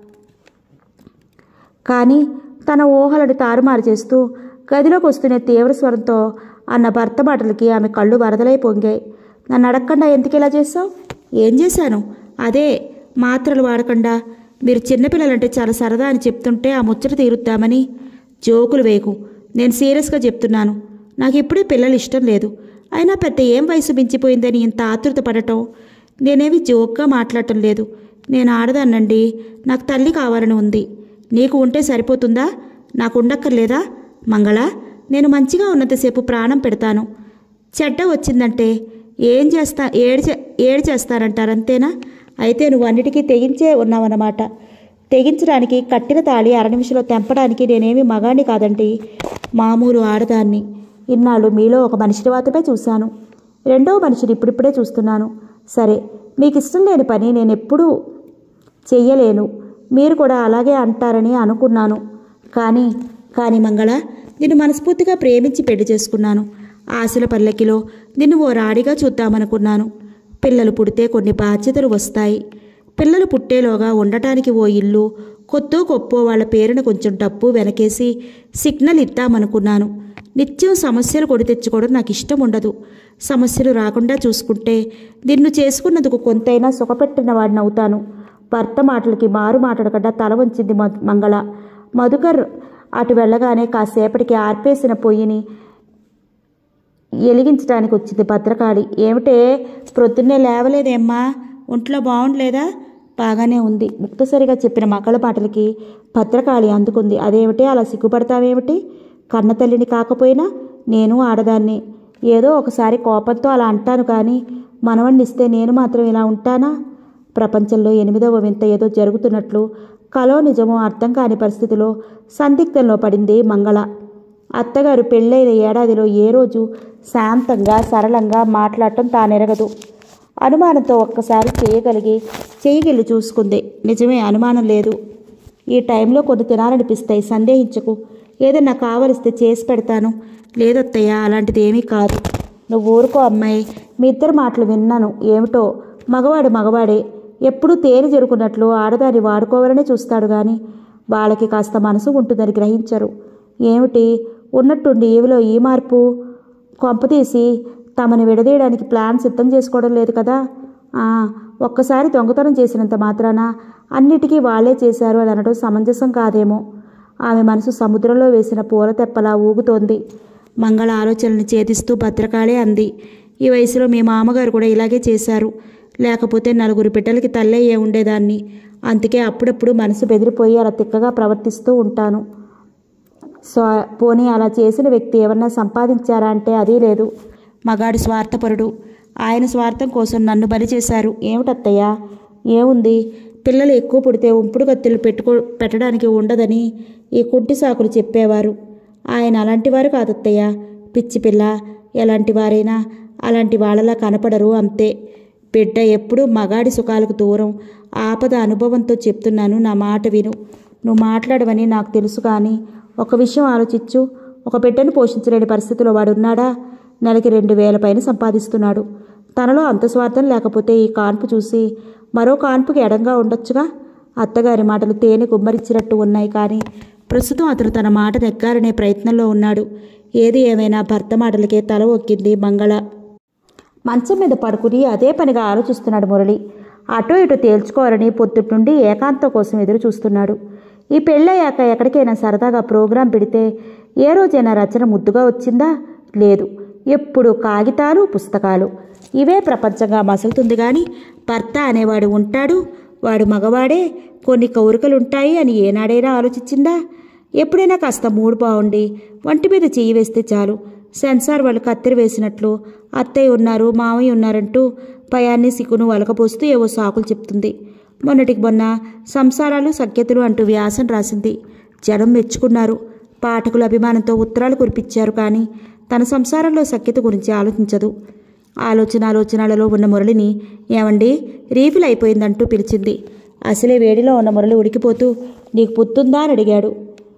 కానీ తన ఊహలను తారుమారు చేస్తూ గదిలోకి వస్తున్న తీవ్ర స్వరంతో అన్న భర్త మాటలకి ఆమె కళ్ళు వరదలై పొంగాయి నన్ను అడగకుండా ఎందుకు ఇలా చేసావు ఏం చేశాను అదే మాత్రలు వాడకుండా మీరు చిన్నపిల్లలంటే చాలా సరదా అని చెప్తుంటే ఆ ముచ్చట తీరుద్దామని జోకులు వేయకు నేను సీరియస్గా చెప్తున్నాను నాకు ఇప్పుడే పిల్లలు ఇష్టం లేదు అయినా పెద్ద ఏం వయసు మించిపోయిందని ఇంత ఆతృత పడటం నేనేమి జోక్గా మాట్లాడటం లేదు నేను ఆడదాన్నండి నాకు తల్లి కావాలని ఉంది నీకు ఉంటే సరిపోతుందా నాకు ఉండక్కర్లేదా మంగళ నేను మంచిగా ఉన్నంతసేపు ప్రాణం పెడతాను చెడ్డ వచ్చిందంటే ఏం చేస్తా ఏడు చే ఏడు చేస్తారంటారు అంతేనా అయితే నువ్వు అన్నిటికీ తెగించే ఉన్నావన్నమాట తెగించడానికి కట్టిన తాళి అర నిమిషంలో తెంపడానికి నేనేమి మగాణ్ణి కాదండి మామూలు ఆడదాన్ని ఇన్నాళ్ళు మీలో ఒక మనిషిని మాత్రమే చూశాను రెండో మనిషిని ఇప్పుడిప్పుడే చూస్తున్నాను సరే మీకు ఇష్టం లేని పని నేను ఎప్పుడూ చెయ్యలేను మీరు కూడా అలాగే అంటారని అనుకున్నాను కానీ కానీ మంగళ నిన్ను మనస్ఫూర్తిగా ప్రేమించి పెళ్లి చేసుకున్నాను ఆశల పల్లకిలో నిన్ను ఓ రాడిగా చూద్దామనుకున్నాను పిల్లలు పుడితే కొన్ని బాధ్యతలు వస్తాయి పిల్లలు పుట్టేలోగా ఉండటానికి ఓ ఇల్లు కొత్తో గొప్పో వాళ్ళ పేరున కొంచెం డబ్బు వెనకేసి సిగ్నల్ ఇద్దామనుకున్నాను నిత్యం సమస్యలు కొని తెచ్చుకోవడం నాకు ఇష్టం ఉండదు సమస్యలు రాకుండా చూసుకుంటే నిన్ను చేసుకున్నందుకు కొంతైనా సుఖపెట్టిన వాడిని అవుతాను భర్త మాటలకి మారు మాట్లాడకుండా తల వంచింది మ- మంగళ మధుకర్ అటు వెళ్ళగానే కాసేపటికి ఆర్పేసిన పొయ్యిని ఎలిగించడానికి వచ్చింది భద్రకాళి ఏమిటే ప్రొద్దున్నే లేవలేదేమ్మా ఒంట్లో బాగుండలేదా బాగానే ఉంది ముక్తసరిగా చెప్పిన మక్కల పాటలకి భద్రకాళి అందుకుంది అదేమిటి అలా సిగ్గుపడతావేమిటి కన్న తల్లిని కాకపోయినా నేను ఆడదాన్ని ఏదో ఒకసారి కోపంతో అలా అంటాను కానీ మనవణ్ణిస్తే నేను మాత్రం ఇలా ఉంటానా ప్రపంచంలో ఎనిమిదవ వింత ఏదో జరుగుతున్నట్లు కలో నిజమో అర్థం కాని పరిస్థితిలో సందిగ్ధంలో పడింది మంగళ అత్తగారు పెళ్ళైన ఏడాదిలో ఏ రోజు శాంతంగా సరళంగా మాట్లాడటం తానెరగదు అనుమానంతో ఒక్కసారి చేయగలిగి చేయగిల్లి చూసుకుంది నిజమే అనుమానం లేదు ఈ టైంలో కొన్ని తినాలనిపిస్తాయి సందేహించకు ఏదన్నా కావలిస్తే చేసి పెడతాను లేదత్తయ్య అలాంటిది ఏమీ కాదు నువ్వు ఊరుకో అమ్మాయి మీ ఇద్దరు మాటలు విన్నాను ఏమిటో మగవాడు మగవాడే ఎప్పుడూ తేనె జరుకున్నట్లు ఆడదాన్ని వాడుకోవాలనే చూస్తాడు కానీ వాళ్ళకి కాస్త మనసు ఉంటుందని గ్రహించరు ఏమిటి ఉన్నట్టుండి ఏవిలో ఈ మార్పు కొంపతీసి తమని విడదీయడానికి ప్లాన్ సిద్ధం చేసుకోవడం లేదు కదా ఆ, ఒక్కసారి దొంగతనం చేసినంత మాత్రాన అన్నిటికీ వాళ్ళే చేశారు అని అనడం సమంజసం కాదేమో ఆమె మనసు సముద్రంలో వేసిన పూల తెప్పలా ఊగుతోంది మంగళ ఆలోచనలు ఛేదిస్తూ భద్రకాళే అంది ఈ వయసులో మీ మామగారు కూడా ఇలాగే చేశారు లేకపోతే నలుగురు బిడ్డలకి తల్లయ్యే ఉండేదాన్ని అందుకే అప్పుడప్పుడు మనసు బెదిరిపోయి అలా తిక్కగా ప్రవర్తిస్తూ ఉంటాను సో పోనీ అలా చేసిన వ్యక్తి ఏమన్నా సంపాదించారా అంటే అదీ లేదు మగాడు స్వార్థపరుడు ఆయన స్వార్థం కోసం నన్ను బలి చేశారు ఏమిటత్తయ్యా ఏముంది పిల్లలు ఎక్కువ పుడితే ఉంపుడు కత్తులు పెట్టుకో పెట్టడానికి ఉండదని ఈ కుంటి సాకులు చెప్పేవారు ఆయన అలాంటి వారు కాదత్తయ్య పిచ్చి పిల్ల ఎలాంటి వారైనా అలాంటి వాళ్ళలా కనపడరు అంతే బిడ్డ ఎప్పుడూ మగాడి సుఖాలకు దూరం ఆపద అనుభవంతో చెప్తున్నాను నా మాట విను నువ్వు మాట్లాడవని నాకు తెలుసు కానీ ఒక విషయం ఆలోచించు ఒక బిడ్డను పోషించలేని పరిస్థితిలో వాడున్నాడా నెలకి రెండు వేల పైన సంపాదిస్తున్నాడు తనలో అంత స్వార్థం లేకపోతే ఈ కాన్పు చూసి మరో కాన్పుకి ఎడంగా ఉండొచ్చుగా అత్తగారి మాటలు తేనె కుమ్మరిచ్చినట్టు ఉన్నాయి కానీ ప్రస్తుతం అతను తన మాట నెగ్గారనే ప్రయత్నంలో ఉన్నాడు ఏది ఏమైనా భర్త మాటలకే తల ఒక్కింది మంగళ మంచం మీద పడుకుని అదే పనిగా ఆలోచిస్తున్నాడు మురళి అటో ఇటు తేల్చుకోవాలని పొద్దుటి నుండి ఏకాంతం కోసం ఎదురు చూస్తున్నాడు ఈ పెళ్ళయ్యాక ఎక్కడికైనా సరదాగా ప్రోగ్రాం పెడితే ఏ రోజైనా రచన ముద్దుగా వచ్చిందా లేదు ఎప్పుడు కాగితాలు పుస్తకాలు ఇవే ప్రపంచంగా మసులుతుంది కానీ భర్త అనేవాడు ఉంటాడు వాడు మగవాడే కొన్ని కోరికలుంటాయి అని ఏనాడైనా ఆలోచించిందా ఎప్పుడైనా కాస్త మూడు బాగుండి వంటి మీద చెయ్యి వేస్తే చాలు సెన్సార్ వాళ్ళు కత్తెర వేసినట్లు అత్తయ్య ఉన్నారు మామయ్య ఉన్నారంటూ భయాన్ని సిగ్గును వలకపోస్తూ ఏవో సాకులు చెప్తుంది మొన్నటికి మొన్న సంసారాలు సఖ్యతలు అంటూ వ్యాసం రాసింది జనం మెచ్చుకున్నారు పాఠకుల అభిమానంతో ఉత్తరాలు కురిపించారు కానీ తన సంసారంలో సఖ్యత గురించి ఆలోచించదు ఆలోచన ఆలోచనలలో ఉన్న మురళిని ఏమండి రీఫిల్ అయిపోయిందంటూ పిలిచింది అసలే వేడిలో ఉన్న మురళి ఉడికిపోతూ నీకు పుత్తుందా అని అడిగాడు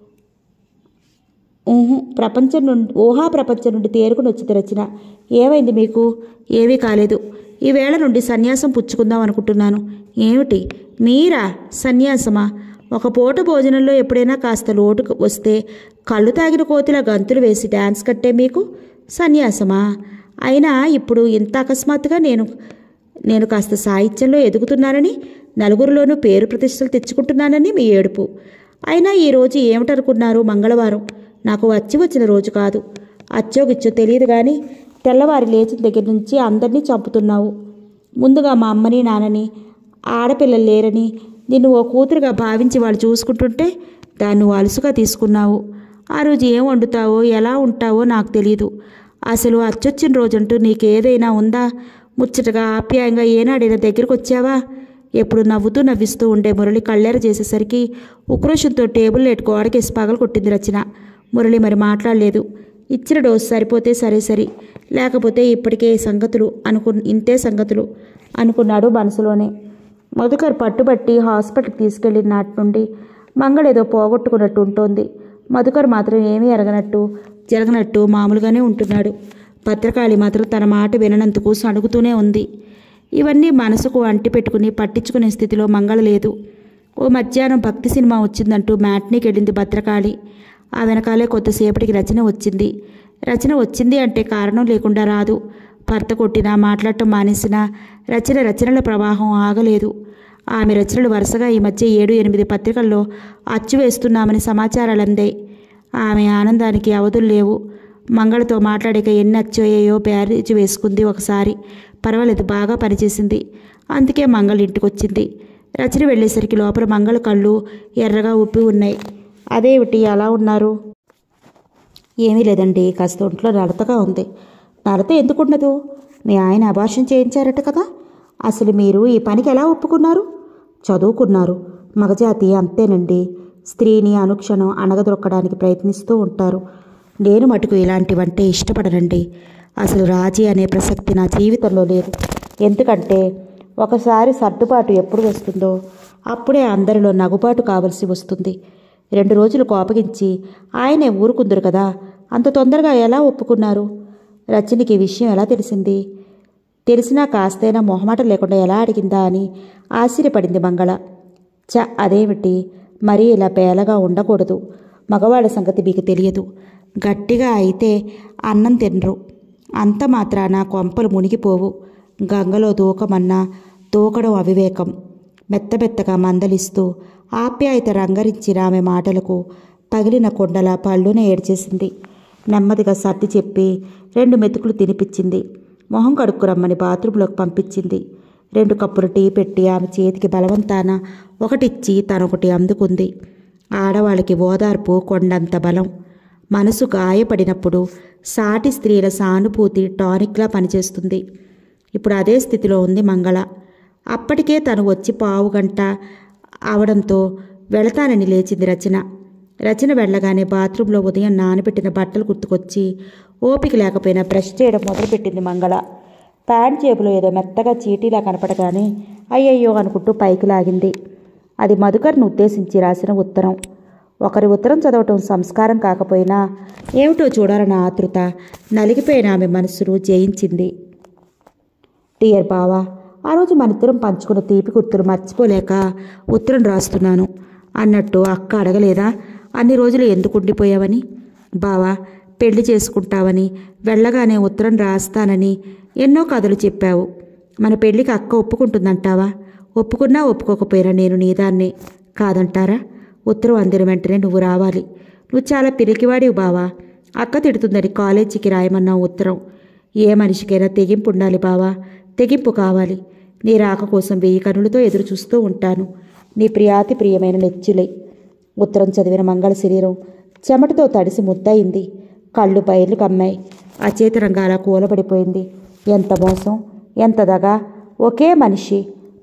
ఊహు ప్రపంచం నుండి ఊహా ప్రపంచం నుండి తేరుకుని వచ్చింది రచన ఏమైంది మీకు ఏమీ కాలేదు ఈ వేళ నుండి సన్యాసం పుచ్చుకుందాం అనుకుంటున్నాను ఏమిటి మీరా సన్యాసమా ఒక పూట భోజనంలో ఎప్పుడైనా కాస్త లోటు వస్తే కళ్ళు తాగిన కోతిలా గంతులు వేసి డ్యాన్స్ కట్టే మీకు సన్యాసమా అయినా ఇప్పుడు ఇంత అకస్మాత్తుగా నేను నేను కాస్త సాహిత్యంలో ఎదుగుతున్నానని నలుగురిలోనూ పేరు ప్రతిష్టలు తెచ్చుకుంటున్నానని మీ ఏడుపు అయినా ఈ రోజు ఏమిటనుకున్నారు మంగళవారం నాకు వచ్చి వచ్చిన రోజు కాదు అచ్చో గిచ్చో తెలియదు కానీ తెల్లవారి లేచిన దగ్గర నుంచి అందరినీ చంపుతున్నావు ముందుగా మా అమ్మని నాన్నని ఆడపిల్లలు లేరని నిన్ను ఓ కూతురుగా భావించి వాళ్ళు చూసుకుంటుంటే దాన్ని నువ్వు అలుసుగా తీసుకున్నావు ఆ రోజు ఏం వండుతావో ఎలా ఉంటావో నాకు తెలియదు అసలు అచ్చొచ్చిన రోజంటూ నీకేదైనా ఉందా ముచ్చటగా ఆప్యాయంగా ఏనాడైనా దగ్గరికి వచ్చావా ఎప్పుడు నవ్వుతూ నవ్విస్తూ ఉండే మురళి కళ్ళేర చేసేసరికి ఉక్రోషంతో టేబుల్ లేట్ గోడకేసి పగలు కొట్టింది రచన మురళి మరి మాట్లాడలేదు ఇచ్చిన డోసు సరిపోతే సరే సరి లేకపోతే ఇప్పటికే సంగతులు అనుకు ఇంతే సంగతులు అనుకున్నాడు మనసులోనే మధుకర్ పట్టుబట్టి హాస్పిటల్కి తీసుకెళ్ళిన నాటి నుండి మంగళేదో పోగొట్టుకున్నట్టు ఉంటోంది మధుకర్ మాత్రం ఏమీ ఎరగనట్టు జరగనట్టు మామూలుగానే ఉంటున్నాడు భద్రకాళి మాత్రం తన మాట విననందుకు సణుగుతూనే ఉంది ఇవన్నీ మనసుకు అంటి పెట్టుకుని పట్టించుకునే స్థితిలో మంగళ లేదు ఓ మధ్యాహ్నం భక్తి సినిమా వచ్చిందంటూ మ్యాట్నీకి వెళ్ళింది భద్రకాళి ఆ వెనకాలే కొద్దిసేపటికి రచన వచ్చింది రచన వచ్చింది అంటే కారణం లేకుండా రాదు భర్త కొట్టినా మాట్లాడటం మానేసినా రచన రచనల ప్రవాహం ఆగలేదు ఆమె రచనలు వరుసగా ఈ మధ్య ఏడు ఎనిమిది పత్రికల్లో అచ్చు వేస్తున్నామని సమాచారాలు అందాయి ఆమె ఆనందానికి అవధులు లేవు మంగళతో మాట్లాడాక ఎన్ని అచ్చయ్యాయో బ్యారేజ్ వేసుకుంది ఒకసారి పర్వాలేదు బాగా పనిచేసింది అందుకే మంగళ ఇంటికి వచ్చింది రచన వెళ్ళేసరికి లోపల మంగళ కళ్ళు ఎర్రగా ఉప్పి ఉన్నాయి అదేమిటి అలా ఉన్నారు ఏమీ లేదండి కాస్త ఒంట్లో నడతగా ఉంది నడత ఎందుకుండదు మీ ఆయన అభాషణ చేయించారట కదా అసలు మీరు ఈ పనికి ఎలా ఒప్పుకున్నారు చదువుకున్నారు మగజాతి అంతేనండి స్త్రీని అనుక్షణం అణగదొక్కడానికి ప్రయత్నిస్తూ ఉంటారు నేను మటుకు ఇలాంటివంటే ఇష్టపడనండి అసలు రాజీ అనే ప్రసక్తి నా జీవితంలో లేదు ఎందుకంటే ఒకసారి సర్దుబాటు ఎప్పుడు వస్తుందో అప్పుడే అందరిలో నగుబాటు కావలసి వస్తుంది రెండు రోజులు కోపగించి ఆయనే ఊరుకుందరు కదా అంత తొందరగా ఎలా ఒప్పుకున్నారు రచనకి ఈ విషయం ఎలా తెలిసింది తెలిసినా కాస్తైనా మొహమాట లేకుండా ఎలా అడిగిందా అని ఆశ్చర్యపడింది మంగళ చ అదేమిటి మరీ ఇలా బేలగా ఉండకూడదు మగవాళ్ళ సంగతి మీకు తెలియదు గట్టిగా అయితే అన్నం తినరు అంత మాత్రాన కొంపలు మునిగిపోవు గంగలో దూకమన్నా దూకడం అవివేకం మెత్తమెత్తగా మందలిస్తూ ఆప్యాయత రంగరించిన ఆమె మాటలకు పగిలిన కొండల పళ్ళునే ఏడ్చేసింది నెమ్మదిగా సర్ది చెప్పి రెండు మెతుకులు తినిపించింది మొహం కడుక్కురమ్మని బాత్రూంలోకి పంపించింది రెండు కప్పులు టీ పెట్టి ఆమె చేతికి బలవంతాన ఒకటిచ్చి తనొకటి అందుకుంది ఆడవాళ్ళకి ఓదార్పు కొండంత బలం మనసు గాయపడినప్పుడు సాటి స్త్రీల సానుభూతి టానిక్లా పనిచేస్తుంది ఇప్పుడు అదే స్థితిలో ఉంది మంగళ అప్పటికే తను వచ్చి పావు గంట అవడంతో వెళతానని లేచింది రచన రచన వెళ్ళగానే బాత్రూంలో ఉదయం నానబెట్టిన బట్టలు గుర్తుకొచ్చి ఓపిక లేకపోయినా బ్రష్ చేయడం మొదలుపెట్టింది మంగళ ప్యాంట్ జేబులో ఏదో మెత్తగా చీటీలా కనపడగానే అయ్యయ్యో అనుకుంటూ పైకి లాగింది అది మధుకర్ని ఉద్దేశించి రాసిన ఉత్తరం ఒకరి ఉత్తరం చదవటం సంస్కారం కాకపోయినా ఏమిటో చూడాలన్న ఆతృత నలిగిపోయిన ఆమె మనసును జయించింది డియర్ బావా ఆ రోజు మన ఇద్దరం పంచుకున్న తీపి గుర్తులు మర్చిపోలేక ఉత్తరం రాస్తున్నాను అన్నట్టు అక్క అడగలేదా అన్ని రోజులు ఎందుకు ఉండిపోయావని బావా పెళ్లి చేసుకుంటావని వెళ్ళగానే ఉత్తరం రాస్తానని ఎన్నో కథలు చెప్పావు మన పెళ్లికి అక్క ఒప్పుకుంటుందంటావా ఒప్పుకున్నా ఒప్పుకోకపోయినా నేను నీదాన్నే కాదంటారా ఉత్తరం అందిన వెంటనే నువ్వు రావాలి నువ్వు చాలా పిరికివాడివి బావా అక్క తిడుతుందని కాలేజీకి రాయమన్నావు ఉత్తరం ఏ మనిషికైనా తెగింపు ఉండాలి బావా తెగింపు కావాలి నీ రాక కోసం వెయ్యి కనులతో ఎదురు చూస్తూ ఉంటాను నీ ప్రియాతి ప్రియమైన నెచ్చులై ఉత్తరం చదివిన మంగళ శరీరం చెమటతో తడిసి ముద్దయింది కళ్ళు బయర్లు కమ్మాయి అచేతనంగా అలా కూలబడిపోయింది ఎంత మోసం ఎంత దగా ఒకే మనిషి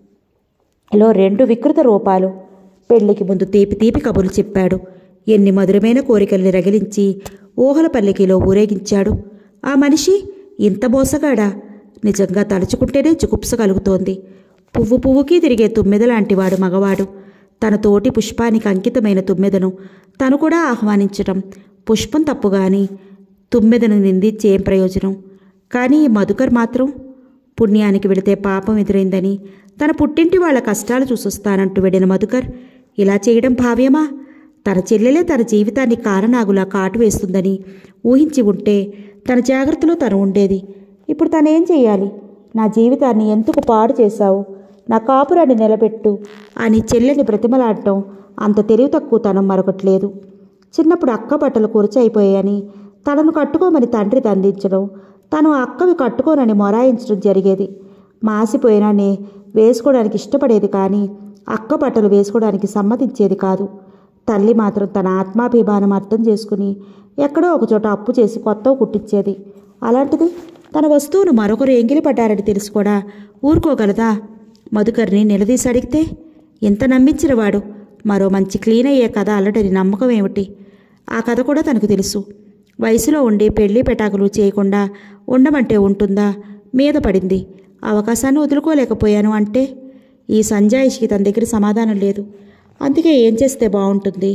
లో రెండు వికృత రూపాలు పెళ్లికి ముందు తీపి తీపి కబుర్లు చెప్పాడు ఎన్ని మధురమైన కోరికల్ని రగిలించి ఊహల పల్లికిలో ఊరేగించాడు ఆ మనిషి ఇంత మోసగాడా నిజంగా తలుచుకుంటేనే చుకుప్స కలుగుతోంది పువ్వు పువ్వుకి తిరిగే తుమ్మెద లాంటివాడు మగవాడు తన తోటి పుష్పానికి అంకితమైన తుమ్మెదను తను కూడా ఆహ్వానించటం పుష్పం తప్పుగాని తుమ్మెదను నిందించి ఏం ప్రయోజనం కానీ ఈ మధుకర్ మాత్రం పుణ్యానికి వెళితే పాపం ఎదురైందని తన పుట్టింటి వాళ్ళ కష్టాలు చూసొస్తానంటూ వెళ్ళిన మధుకర్ ఇలా చేయడం భావ్యమా తన చెల్లెలే తన జీవితాన్ని కారణాగులా కాటు వేస్తుందని ఊహించి ఉంటే తన జాగ్రత్తలో తను ఉండేది ఇప్పుడు తనేం చెయ్యాలి నా జీవితాన్ని ఎందుకు పాడు చేశావు నా కాపురాన్ని నిలబెట్టు అని చెల్లెని బ్రతిమలాడటం అంత తెలివి తక్కువతనం మరొకట్లేదు చిన్నప్పుడు అక్క బట్టలు కురచైపోయాయని తనను కట్టుకోమని తండ్రి దండించడం తను అక్కవి కట్టుకోనని మొరాయించడం జరిగేది మాసిపోయినా నే వేసుకోవడానికి ఇష్టపడేది కానీ అక్క బట్టలు వేసుకోవడానికి సమ్మతించేది కాదు తల్లి మాత్రం తన ఆత్మాభిమానం అర్థం చేసుకుని ఎక్కడో ఒకచోట అప్పు చేసి కొత్తవి కుట్టించేది అలాంటిది తన వస్తువును మరొకరు ఎంగిలిపడ్డారని తెలిసి కూడా ఊరుకోగలదా మధుకర్ని నిలదీసి అడిగితే ఇంత నమ్మించినవాడు మరో మంచి క్లీన్ అయ్యే కథ అల్లటని నమ్మకం ఏమిటి ఆ కథ కూడా తనకు తెలుసు వయసులో ఉండి పెళ్లి పెటాకులు చేయకుండా ఉండమంటే ఉంటుందా మీద పడింది అవకాశాన్ని వదులుకోలేకపోయాను అంటే ఈ సంజాయిషికి తన దగ్గర సమాధానం లేదు అందుకే ఏం చేస్తే బాగుంటుంది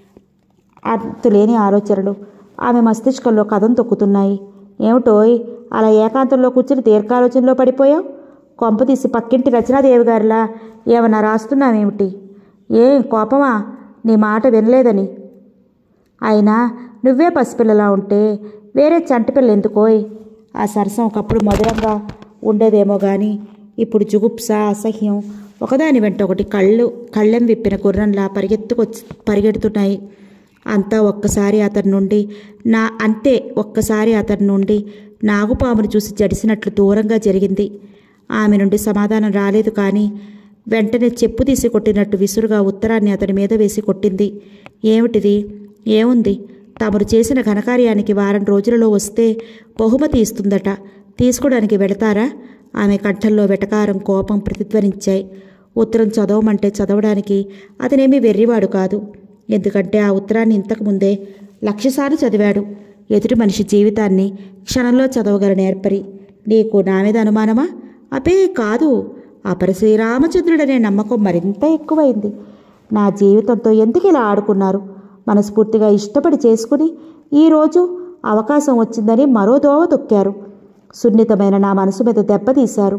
అంతులేని ఆలోచనలు ఆమె మస్తిష్కంలో కథం తొక్కుతున్నాయి ఏమిటోయ్ అలా ఏకాంతంలో కూర్చుని దీర్ఘాలోచనలో పడిపోయావు కొంప తీసి పక్కింటి రచనాదేవి గారిలా ఏమన్నా రాస్తున్నావేమిటి ఏ కోపమా నీ మాట వినలేదని అయినా నువ్వే పసిపిల్లలా ఉంటే వేరే చంటిపిల్ల ఎందుకోయ్ ఆ సరసం ఒకప్పుడు మధురంగా ఉండేదేమో కానీ ఇప్పుడు జుగుప్స అసహ్యం ఒకదాని వెంట ఒకటి కళ్ళు కళ్ళెం విప్పిన గుర్రంలా పరిగెత్తుకొచ్చి పరిగెడుతున్నాయి అంతా ఒక్కసారి అతని నుండి నా అంతే ఒక్కసారి అతని నుండి నాగుపామును చూసి జడిసినట్లు దూరంగా జరిగింది ఆమె నుండి సమాధానం రాలేదు కానీ వెంటనే చెప్పు తీసి కొట్టినట్టు విసురుగా ఉత్తరాన్ని అతని మీద వేసి కొట్టింది ఏమిటిది ఏముంది తమరు చేసిన ఘనకార్యానికి వారం రోజులలో వస్తే బహుమతి ఇస్తుందట తీసుకోవడానికి వెడతారా ఆమె కంఠంలో వెటకారం కోపం ప్రతిధ్వనించాయి ఉత్తరం చదవమంటే చదవడానికి అతనేమీ వెర్రివాడు కాదు ఎందుకంటే ఆ ఉత్తరాన్ని ఇంతకుముందే లక్షసార్లు చదివాడు ఎదుటి మనిషి జీవితాన్ని క్షణంలో చదవగల నేర్పరి నీకు నా మీద అనుమానమా అపే కాదు అపర శ్రీరామచంద్రుడనే నమ్మకం మరింత ఎక్కువైంది నా జీవితంతో ఎందుకు ఇలా ఆడుకున్నారు మనస్ఫూర్తిగా ఇష్టపడి చేసుకుని ఈరోజు అవకాశం వచ్చిందని మరో దోవ తొక్కారు సున్నితమైన నా మనసు మీద దెబ్బతీశారు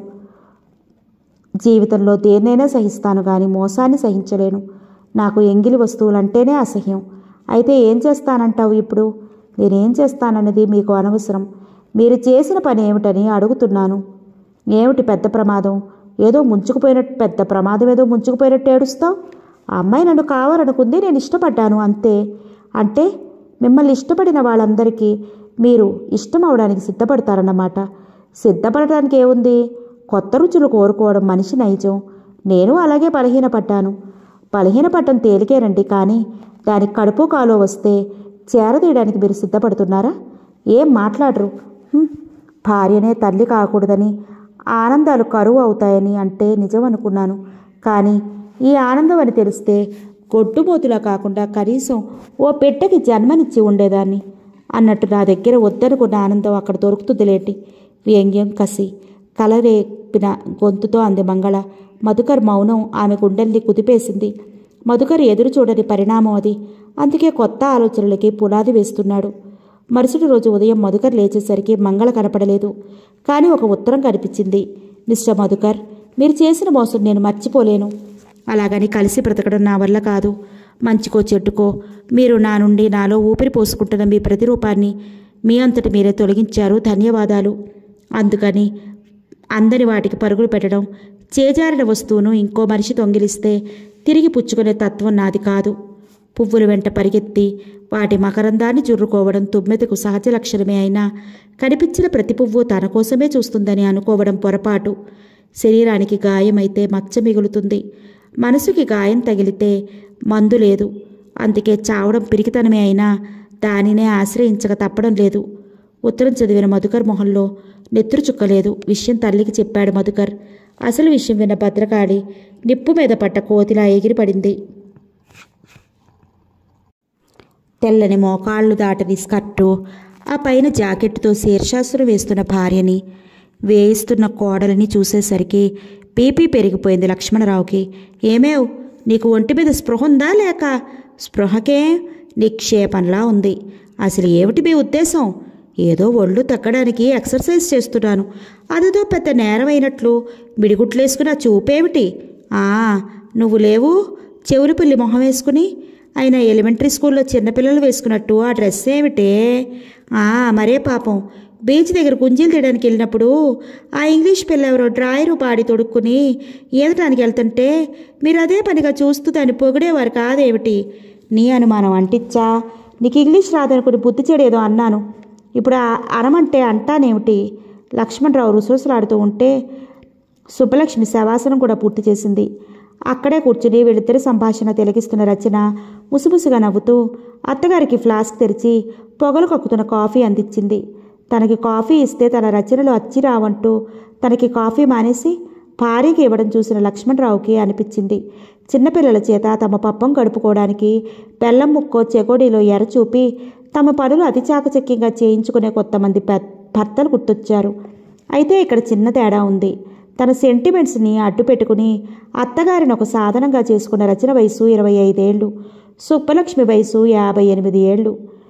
జీవితంలో దేన్నైనా సహిస్తాను కానీ మోసాన్ని సహించలేను నాకు ఎంగిలి వస్తువులంటేనే అసహ్యం అయితే ఏం చేస్తానంటావు ఇప్పుడు నేనేం చేస్తానన్నది మీకు అనవసరం మీరు చేసిన పని ఏమిటని అడుగుతున్నాను ఏమిటి పెద్ద ప్రమాదం ఏదో ముంచుకుపోయినట్టు పెద్ద ప్రమాదం ఏదో ముంచుకుపోయినట్టు ఏడుస్తావు ఆ అమ్మాయి నన్ను కావాలనుకుంది నేను ఇష్టపడ్డాను అంతే అంటే మిమ్మల్ని ఇష్టపడిన వాళ్ళందరికీ మీరు ఇష్టం అవడానికి సిద్ధపడతారన్నమాట సిద్ధపడటానికి ఏముంది కొత్త రుచులు కోరుకోవడం మనిషి నైజం నేను అలాగే బలహీనపడ్డాను బలహీనపడటం తేలికేనండి కానీ దానికి కడుపు కాలో వస్తే చేరదీయడానికి మీరు సిద్ధపడుతున్నారా ఏం మాట్లాడరు హ్మ్. భార్యనే తల్లి కాకూడదని ఆనందాలు కరువు అవుతాయని అంటే నిజం అనుకున్నాను కానీ ఈ ఆనందం అని తెలిస్తే గొడ్డుమోతులా కాకుండా కనీసం ఓ పెట్టెకి జన్మనిచ్చి ఉండేదాన్ని అన్నట్టు నా దగ్గర వద్దనుకున్న ఆనందం అక్కడ దొరుకుతుందిలేంటి వ్యంగ్యం కసి కలరేపిన గొంతుతో అంది మంగళ మధుకర్ మౌనం ఆమె గుండెల్ని కుదిపేసింది మధుకర్ ఎదురు చూడని పరిణామం అది అందుకే కొత్త ఆలోచనలకి పునాది వేస్తున్నాడు మరుసటి రోజు ఉదయం మధుకర్ లేచేసరికి మంగళ కనపడలేదు కానీ ఒక ఉత్తరం కనిపించింది మిస్టర్ మధుకర్ మీరు చేసిన మోసం నేను మర్చిపోలేను అలాగని కలిసి బ్రతకడం నా వల్ల కాదు మంచికో చెట్టుకో మీరు నా నుండి నాలో ఊపిరి పోసుకుంటున్న మీ ప్రతిరూపాన్ని మీ అంతటి మీరే తొలగించారు ధన్యవాదాలు అందుకని అందని వాటికి పరుగులు పెట్టడం చేజారిన వస్తువును ఇంకో మనిషి దొంగిలిస్తే తిరిగి పుచ్చుకునే తత్వం నాది కాదు పువ్వుల వెంట పరిగెత్తి వాటి మకరందాన్ని జుర్రుకోవడం తుమ్మెదకు సహజ లక్షణమే అయినా కనిపించిన ప్రతి పువ్వు తన కోసమే చూస్తుందని అనుకోవడం పొరపాటు శరీరానికి గాయమైతే మచ్చ మిగులుతుంది మనసుకి గాయం తగిలితే మందు లేదు అందుకే చావడం పిరికితనమే అయినా దానినే ఆశ్రయించక తప్పడం లేదు ఉత్తరం చదివిన మధుకర్ మొహంలో నెత్తురు చుక్కలేదు విషయం తల్లికి చెప్పాడు మధుకర్ అసలు విషయం విన్న భద్రకాళి నిప్పు మీద పట్ట కోతిలా ఎగిరిపడింది తెల్లని మోకాళ్ళు దాటని స్కర్టు ఆ పైన జాకెట్తో శీర్షాస్త్రం వేస్తున్న భార్యని వేయిస్తున్న కోడలిని చూసేసరికి బీపీ పెరిగిపోయింది లక్ష్మణరావుకి ఏమేవ్ నీకు ఒంటి మీద స్పృహ ఉందా లేక స్పృహకే నిక్షేపంలా ఉంది అసలు ఏమిటి మీ ఉద్దేశం ఏదో ఒళ్ళు తగ్గడానికి ఎక్సర్సైజ్ చేస్తున్నాను అదేదో పెద్ద నేరమైనట్లు మిడిగుట్లేసుకుని ఆ చూపేమిటి ఆ నువ్వు లేవు చెవులు పిల్లి మొహం వేసుకుని అయినా ఎలిమెంటరీ స్కూల్లో చిన్నపిల్లలు వేసుకున్నట్టు ఆ డ్రెస్ ఏమిటే ఆ మరే పాపం బీచ్ దగ్గర గుంజీలు తీయడానికి వెళ్ళినప్పుడు ఆ ఇంగ్లీష్ పిల్ల ఎవరో డ్రాయరు పాడి తొడుక్కుని ఈదటానికి వెళ్తుంటే మీరు అదే పనిగా చూస్తూ దాన్ని పొగిడేవారు కాదేమిటి నీ అనుమానం అంటిచ్చా నీకు ఇంగ్లీష్ రాదనుకుని బుద్ధి చెడేదో అన్నాను ఇప్పుడు ఆ అరమంటే అంటానేమిటి లక్ష్మణరావు రుసరుసలాడుతూ ఉంటే సుబ్బలక్ష్మి శవాసనం కూడా పూర్తి చేసింది అక్కడే కూర్చుని వీళ్ళిద్దరి సంభాషణ తిలకిస్తున్న రచన ముసుముసుగా నవ్వుతూ అత్తగారికి ఫ్లాస్క్ తెరిచి పొగలు కక్కుతున్న కాఫీ అందించింది తనకి కాఫీ ఇస్తే తన రచనలు అచ్చి రావంటూ తనకి కాఫీ మానేసి భార్యకి ఇవ్వడం చూసిన లక్ష్మణరావుకి అనిపించింది చిన్నపిల్లల చేత తమ పప్పం గడుపుకోవడానికి బెల్లం ముక్కో చెకోడీలో ఎర చూపి తమ పనులు అతి చాకచక్యంగా చేయించుకునే కొంతమంది పె భర్తలు గుర్తొచ్చారు అయితే ఇక్కడ చిన్న తేడా ఉంది తన సెంటిమెంట్స్ని అడ్డు పెట్టుకుని అత్తగారిని ఒక సాధనంగా చేసుకున్న రచన వయసు ఇరవై ఐదేళ్లు సుబ్బలక్ష్మి వయసు యాభై ఎనిమిది ఏళ్ళు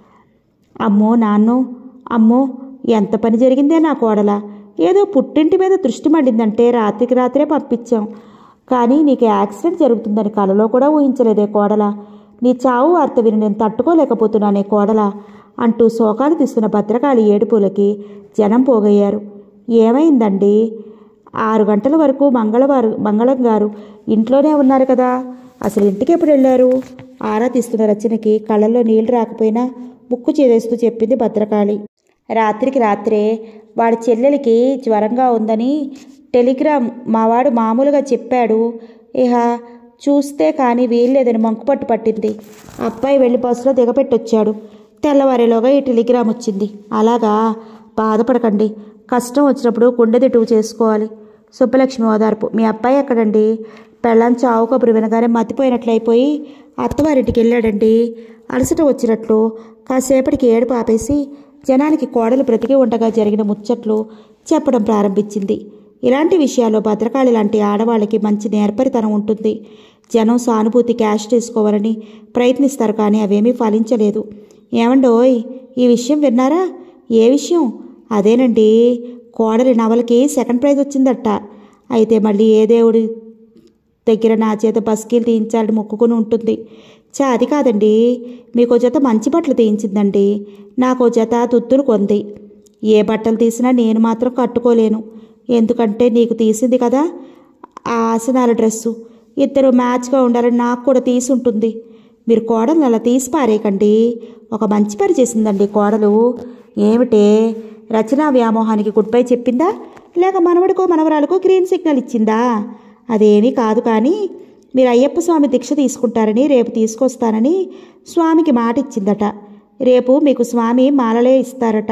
అమ్మో నాన్నో అమ్మో ఎంత పని జరిగిందే నా కోడల ఏదో పుట్టింటి మీద దృష్టి మళ్ళిందంటే రాత్రికి రాత్రే పంపించాం కానీ నీకు యాక్సిడెంట్ జరుగుతుందని కలలో కూడా ఊహించలేదే కోడల నీ చావు వార్త విని నేను తట్టుకోలేకపోతున్నానే కోడల అంటూ శోకాలు తీస్తున్న భద్రకాళి ఏడుపులకి జనం పోగయ్యారు ఏమైందండి ఆరు గంటల వరకు మంగళవారు మంగళం గారు ఇంట్లోనే ఉన్నారు కదా అసలు ఇంటికి ఎప్పుడు వెళ్ళారు ఆరా తీస్తున్న రచనకి కళ్ళల్లో నీళ్లు రాకపోయినా ముక్కు చేదేస్తూ చెప్పింది భద్రకాళి రాత్రికి రాత్రే వాడి చెల్లెలికి జ్వరంగా ఉందని టెలిగ్రామ్ మావాడు మామూలుగా చెప్పాడు ఇహ చూస్తే కానీ వీల్లేదని మంకుపట్టు పట్టింది అబ్బాయి వెళ్ళి బస్సులో దిగపెట్టొచ్చాడు తెల్లవారేలోగా ఈ టెలిగ్రామ్ వచ్చింది అలాగా బాధపడకండి కష్టం వచ్చినప్పుడు గుండె దిటువు చేసుకోవాలి సుబ్బలక్ష్మి ఓదార్పు మీ అబ్బాయి ఎక్కడండి పెళ్ళం చావు కబురు వినగానే మతిపోయినట్లయిపోయి అత్తవారింటికి వెళ్ళాడండి అలసట వచ్చినట్లు కాసేపటికి ఏడుపు ఆపేసి జనానికి కోడలు బ్రతికి ఉండగా జరిగిన ముచ్చట్లు చెప్పడం ప్రారంభించింది ఇలాంటి విషయాల్లో భద్రకాళి లాంటి ఆడవాళ్ళకి మంచి నేర్పరితనం ఉంటుంది జనం సానుభూతి క్యాష్ చేసుకోవాలని ప్రయత్నిస్తారు కానీ అవేమీ ఫలించలేదు ఏమండోయ్ ఈ విషయం విన్నారా ఏ విషయం అదేనండి కోడలి నవలకి సెకండ్ ప్రైజ్ వచ్చిందట అయితే మళ్ళీ ఏ దేవుడి దగ్గర నా చేత బస్కీలు తీయించాలని మొక్కుకుని ఉంటుంది చా అది కాదండి మీకో జత మంచి బట్టలు తీయించిందండి నాకో జత దుద్దులు కొంది ఏ బట్టలు తీసినా నేను మాత్రం కట్టుకోలేను ఎందుకంటే నీకు తీసింది కదా ఆ ఆసనాల డ్రెస్సు ఇద్దరు మ్యాచ్గా ఉండాలని నాకు కూడా తీసి ఉంటుంది మీరు కోడలు అలా తీసి పారేయకండి ఒక మంచి పని చేసిందండి కోడలు ఏమిటే రచనా వ్యామోహానికి గుడ్ బై చెప్పిందా లేక మనవడికో మనవరాలకో గ్రీన్ సిగ్నల్ ఇచ్చిందా అదేమీ కాదు కానీ మీరు అయ్యప్ప స్వామి దీక్ష తీసుకుంటారని రేపు తీసుకొస్తానని స్వామికి మాట ఇచ్చిందట రేపు మీకు స్వామి మాలలే ఇస్తారట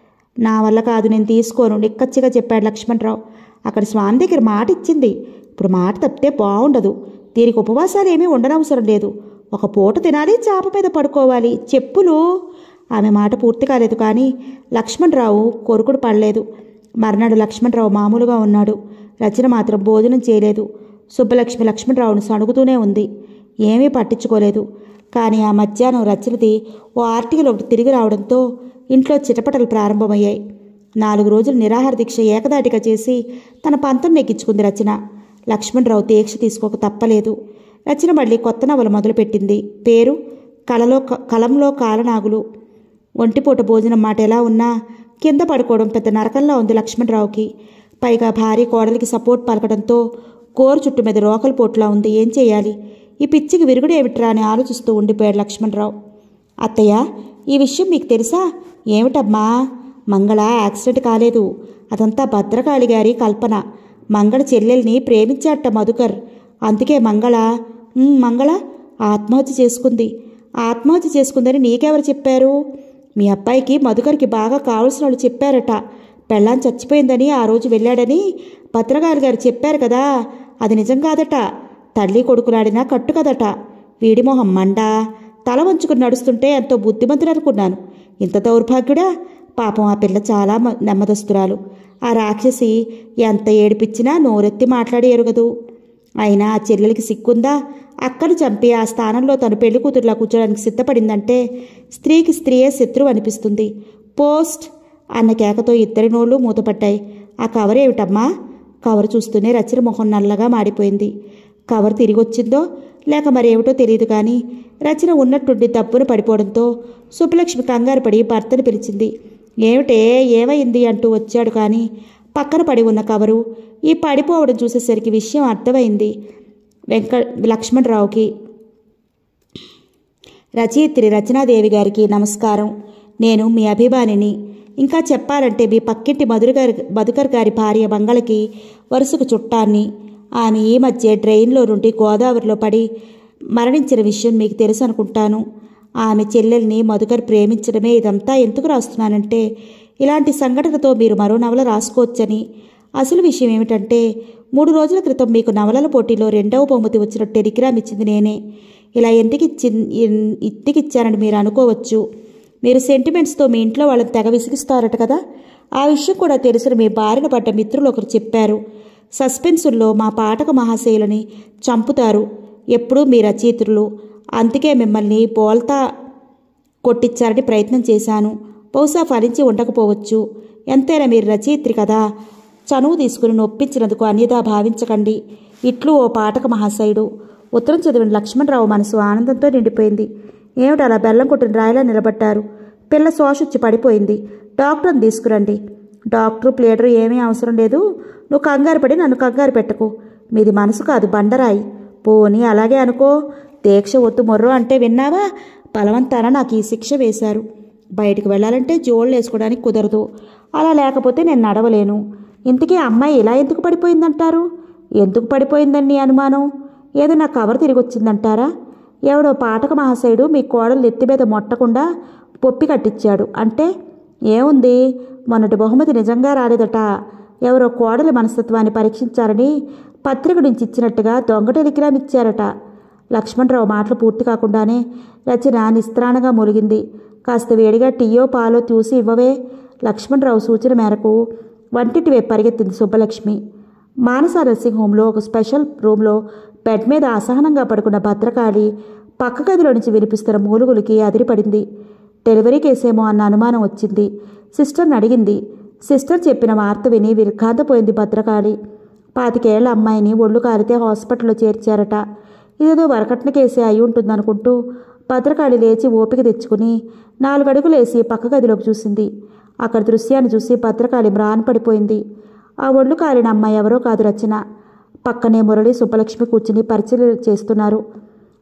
నా వల్ల కాదు నేను తీసుకోను నిక్కచ్చిగా చెప్పాడు లక్ష్మణరావు అక్కడ స్వామి దగ్గర మాట ఇచ్చింది ఇప్పుడు మాట తప్పితే బాగుండదు దీనికి ఉపవాసాలు ఏమీ ఉండనవసరం లేదు ఒక పూట తినాలి చాప మీద పడుకోవాలి చెప్పులు ఆమె మాట పూర్తి కాలేదు కానీ లక్ష్మణరావు కొరుకుడు పడలేదు మర్నాడు లక్ష్మణరావు మామూలుగా ఉన్నాడు రచన మాత్రం భోజనం చేయలేదు సుబ్బలక్ష్మి లక్ష్మణరావును సణుగుతూనే ఉంది ఏమీ పట్టించుకోలేదు కానీ ఆ మధ్యాహ్నం రచనది ఓ ఆర్టికల్ ఒకటి తిరిగి రావడంతో ఇంట్లో చిటపటలు ప్రారంభమయ్యాయి నాలుగు రోజులు నిరాహార దీక్ష ఏకదాటిగా చేసి తన పంతం నెక్కించుకుంది రచన లక్ష్మణరావు దీక్ష తీసుకోక తప్పలేదు రచన మళ్ళీ కొత్త నవల మొదలుపెట్టింది పేరు కలలో కలంలో కాలనాగులు ఒంటిపూట భోజనం మాట ఎలా ఉన్నా కింద పడుకోవడం పెద్ద నరకంలా ఉంది లక్ష్మణరావుకి పైగా భార్య కోడలికి సపోర్ట్ పలకడంతో కోరు చుట్టు మీద రోకల పోట్లా ఉంది ఏం చేయాలి ఈ పిచ్చికి విరుగుడు ఏమిట్రా అని ఆలోచిస్తూ ఉండిపోయాడు లక్ష్మణరావు అత్తయ్య ఈ విషయం మీకు తెలుసా ఏమిటమ్మా మంగళ యాక్సిడెంట్ కాలేదు అదంతా భద్రకాళి గారి కల్పన మంగళ చెల్లెల్ని ప్రేమించాట మధుకర్ అందుకే మంగళ "ఉమ్, మంగళ ఆత్మహత్య చేసుకుంది ఆత్మహత్య చేసుకుందని నీకెవరు చెప్పారు మీ అబ్బాయికి మధుకర్కి బాగా కావలసిన వాళ్ళు చెప్పారట పెళ్ళాం చచ్చిపోయిందని ఆ రోజు వెళ్ళాడని భద్రకాళి గారు చెప్పారు కదా అది నిజం కాదట తల్లి కొడుకులాడినా కట్టు కదట వీడి మొహం మండా తల వంచుకుని నడుస్తుంటే ఎంతో బుద్ధిమంతుడు అనుకున్నాను ఇంత దౌర్భాగ్యుడా పాపం ఆ పిల్ల చాలా మ- నెమ్మదస్తురాలు ఆ రాక్షసి ఎంత ఏడిపించినా నోరెత్తి మాట్లాడి ఎరుగదు అయినా ఆ చెల్లెలికి సిక్కుందా అక్కను చంపి ఆ స్థానంలో తను పెళ్లి కూతురులా కూర్చోడానికి సిద్ధపడిందంటే స్త్రీకి స్త్రీయే శత్రువు అనిపిస్తుంది పోస్ట్ అన్న కేకతో ఇద్దరి నోళ్ళు మూతపడ్డాయి ఆ కవర్ ఏమిటమ్మా కవర్ చూస్తూనే రచన మొహం నల్లగా మాడిపోయింది కవర్ తిరిగి వచ్చిందో లేక మరేమిటో తెలియదు కానీ రచన ఉన్నట్టుండి దప్పున పడిపోవడంతో సుబ్బలక్ష్మి కంగారు పడి భర్తను పిలిచింది ఏమిటే ఏమైంది అంటూ వచ్చాడు కానీ పక్కన పడి ఉన్న కవరు ఈ పడిపోవడం చూసేసరికి విషయం అర్థమైంది వెంక లక్ష్మణరావుకి రచయిత్రి రచనాదేవి గారికి నమస్కారం నేను మీ అభిమానిని ఇంకా చెప్పాలంటే మీ పక్కింటి మధుర గారి మధుకర్ గారి భార్య మంగళకి వరుసకు చుట్టాన్ని ఆమె ఈ మధ్య డ్రైన్లో నుండి గోదావరిలో పడి మరణించిన విషయం మీకు తెలుసు అనుకుంటాను ఆమె చెల్లెల్ని మధుకర్ ప్రేమించడమే ఇదంతా ఎందుకు రాస్తున్నానంటే ఇలాంటి సంఘటనతో మీరు మరో నవల రాసుకోవచ్చని అసలు విషయం ఏమిటంటే మూడు రోజుల క్రితం మీకు నవలల పోటీలో రెండవ బహుమతి వచ్చిన టెలిగ్రామ్ ఇచ్చింది నేనే ఇలా ఎందుకు ఇచ్చి ఇంటికి ఇచ్చానని మీరు అనుకోవచ్చు మీరు సెంటిమెంట్స్తో మీ ఇంట్లో వాళ్ళని తెగ విసిగిస్తారట కదా ఆ విషయం కూడా తెలిసిన మీ బారిన పడ్డ మిత్రులు ఒకరు చెప్పారు సస్పెన్సుల్లో మా పాఠక మహాశయులని చంపుతారు ఎప్పుడూ మీ రచయిత్రులు అందుకే మిమ్మల్ని బోల్తా కొట్టించాలని ప్రయత్నం చేశాను బహుశా ఫలించి ఉండకపోవచ్చు ఎంతైనా మీరు రచయిత్రి కదా చనువు తీసుకుని నొప్పించినందుకు అన్యదా భావించకండి ఇట్లు ఓ పాఠక మహాశయుడు ఉత్తరం చదివిన లక్ష్మణరావు మనసు ఆనందంతో నిండిపోయింది ఏమిటి అలా బెల్లం కొట్టిన రాయిలా నిలబడ్డారు పిల్ల శోషొచ్చి పడిపోయింది డాక్టర్ని తీసుకురండి డాక్టర్ ప్లేడర్ ఏమీ అవసరం లేదు నువ్వు కంగారు పడి నన్ను కంగారు పెట్టకు మీది మనసు కాదు బండరాయి పోనీ అలాగే అనుకో దీక్ష ఒత్తు మొర్రో అంటే విన్నావా బలవంతాన నాకు ఈ శిక్ష వేశారు బయటికి వెళ్ళాలంటే జోళ్ళు వేసుకోవడానికి కుదరదు అలా లేకపోతే నేను నడవలేను ఇంతకీ ఆ అమ్మాయి ఇలా ఎందుకు పడిపోయిందంటారు ఎందుకు పడిపోయిందని నీ అనుమానం ఏదో నా కవర్ తిరిగి వచ్చిందంటారా ఎవడో పాఠక మహాశయుడు మీ కోడలు నెత్తి మీద మొట్టకుండా పొప్పి కట్టించాడు అంటే ఏముంది మొన్నటి బహుమతి నిజంగా రాలేదట ఎవరో కోడలి మనస్తత్వాన్ని పరీక్షించారని పత్రిక నుంచి ఇచ్చినట్టుగా దొంగ టెలిగ్రామ్ ఇచ్చారట లక్ష్మణరావు మాటలు పూర్తి కాకుండానే రచన నిస్త్రాణగా ములిగింది కాస్త వేడిగా టీయో పాలో చూసి ఇవ్వవే లక్ష్మణరావు సూచన మేరకు వంటింటి వైపు పరిగెత్తింది సుబ్బలక్ష్మి మానస నర్సింగ్ హోంలో ఒక స్పెషల్ రూమ్లో బెడ్ మీద అసహనంగా పడుకున్న భద్రకాళి పక్క గదిలో నుంచి వినిపిస్తున్న మూలుగులకి అదిరిపడింది డెలివరీ కేసేమో అన్న అనుమానం వచ్చింది సిస్టర్ని అడిగింది సిస్టర్ చెప్పిన వార్త విని విర్ఘాంతపోయింది భద్రకాళి పాతికేళ్ల అమ్మాయిని ఒళ్ళు కాలితే హాస్పిటల్లో చేర్చారట ఇదేదో వరకట్న కేసే అయి ఉంటుందనుకుంటూ భద్రకాళి లేచి ఓపిక తెచ్చుకుని నాలుగు అడుగులేసి పక్క గదిలోకి చూసింది అక్కడ దృశ్యాన్ని చూసి భద్రకాళి మ్రాన్ పడిపోయింది ఆ ఒళ్ళు కాలిన అమ్మాయి ఎవరో కాదు రచన పక్కనే మురళి సుబ్బలక్ష్మి కూర్చుని పరిచయం చేస్తున్నారు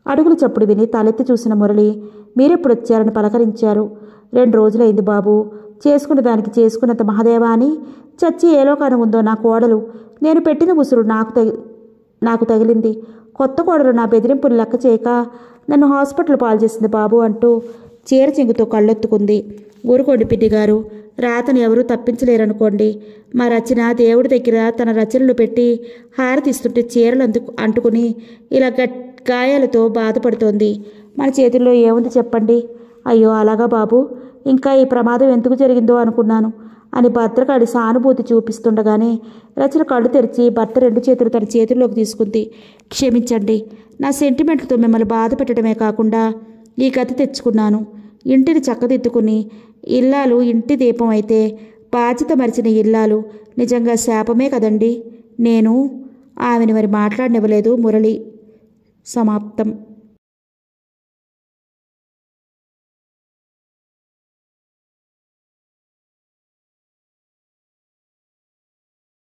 అడుగుల చప్పుడు విని తలెత్తి చూసిన మురళి మీరెప్పుడు వచ్చారని పలకరించారు రెండు రోజులైంది బాబు చేసుకున్న దానికి చేసుకున్నంత మహాదేవా అని చచ్చి ఏ లోకాన ఉందో నా కోడలు నేను పెట్టిన ఉసురు నాకు తగి నాకు తగిలింది కొత్త కోడలు నా బెదిరింపులు లెక్క చేయక నన్ను హాస్పిటల్ పాలు చేసింది బాబు అంటూ చీర చెంగుతో కళ్ళొత్తుకుంది ఊరుకోండి పిన్ని గారు రాతను ఎవరూ తప్పించలేరనుకోండి మా రచన దేవుడి దగ్గర తన రచనలు పెట్టి హారతిస్తుంటే చీరలు అందుకు అంటుకుని ఇలా గట్ గాయాలతో బాధపడుతోంది మన చేతుల్లో ఏముంది చెప్పండి అయ్యో అలాగా బాబు ఇంకా ఈ ప్రమాదం ఎందుకు జరిగిందో అనుకున్నాను అని భద్రకాడి సానుభూతి చూపిస్తుండగానే రచన కళ్ళు తెరిచి భర్త రెండు చేతులు తన చేతుల్లోకి తీసుకుంది క్షమించండి నా సెంటిమెంట్లతో మిమ్మల్ని బాధ పెట్టడమే కాకుండా ఈ గతి తెచ్చుకున్నాను ఇంటిని చక్కదిద్దుకుని ఇల్లాలు ఇంటి దీపం అయితే బాధ్యత మరిచిన ఇల్లాలు నిజంగా శాపమే కదండి నేను ఆమెను మరి మాట్లాడనివ్వలేదు మురళి సమాప్తం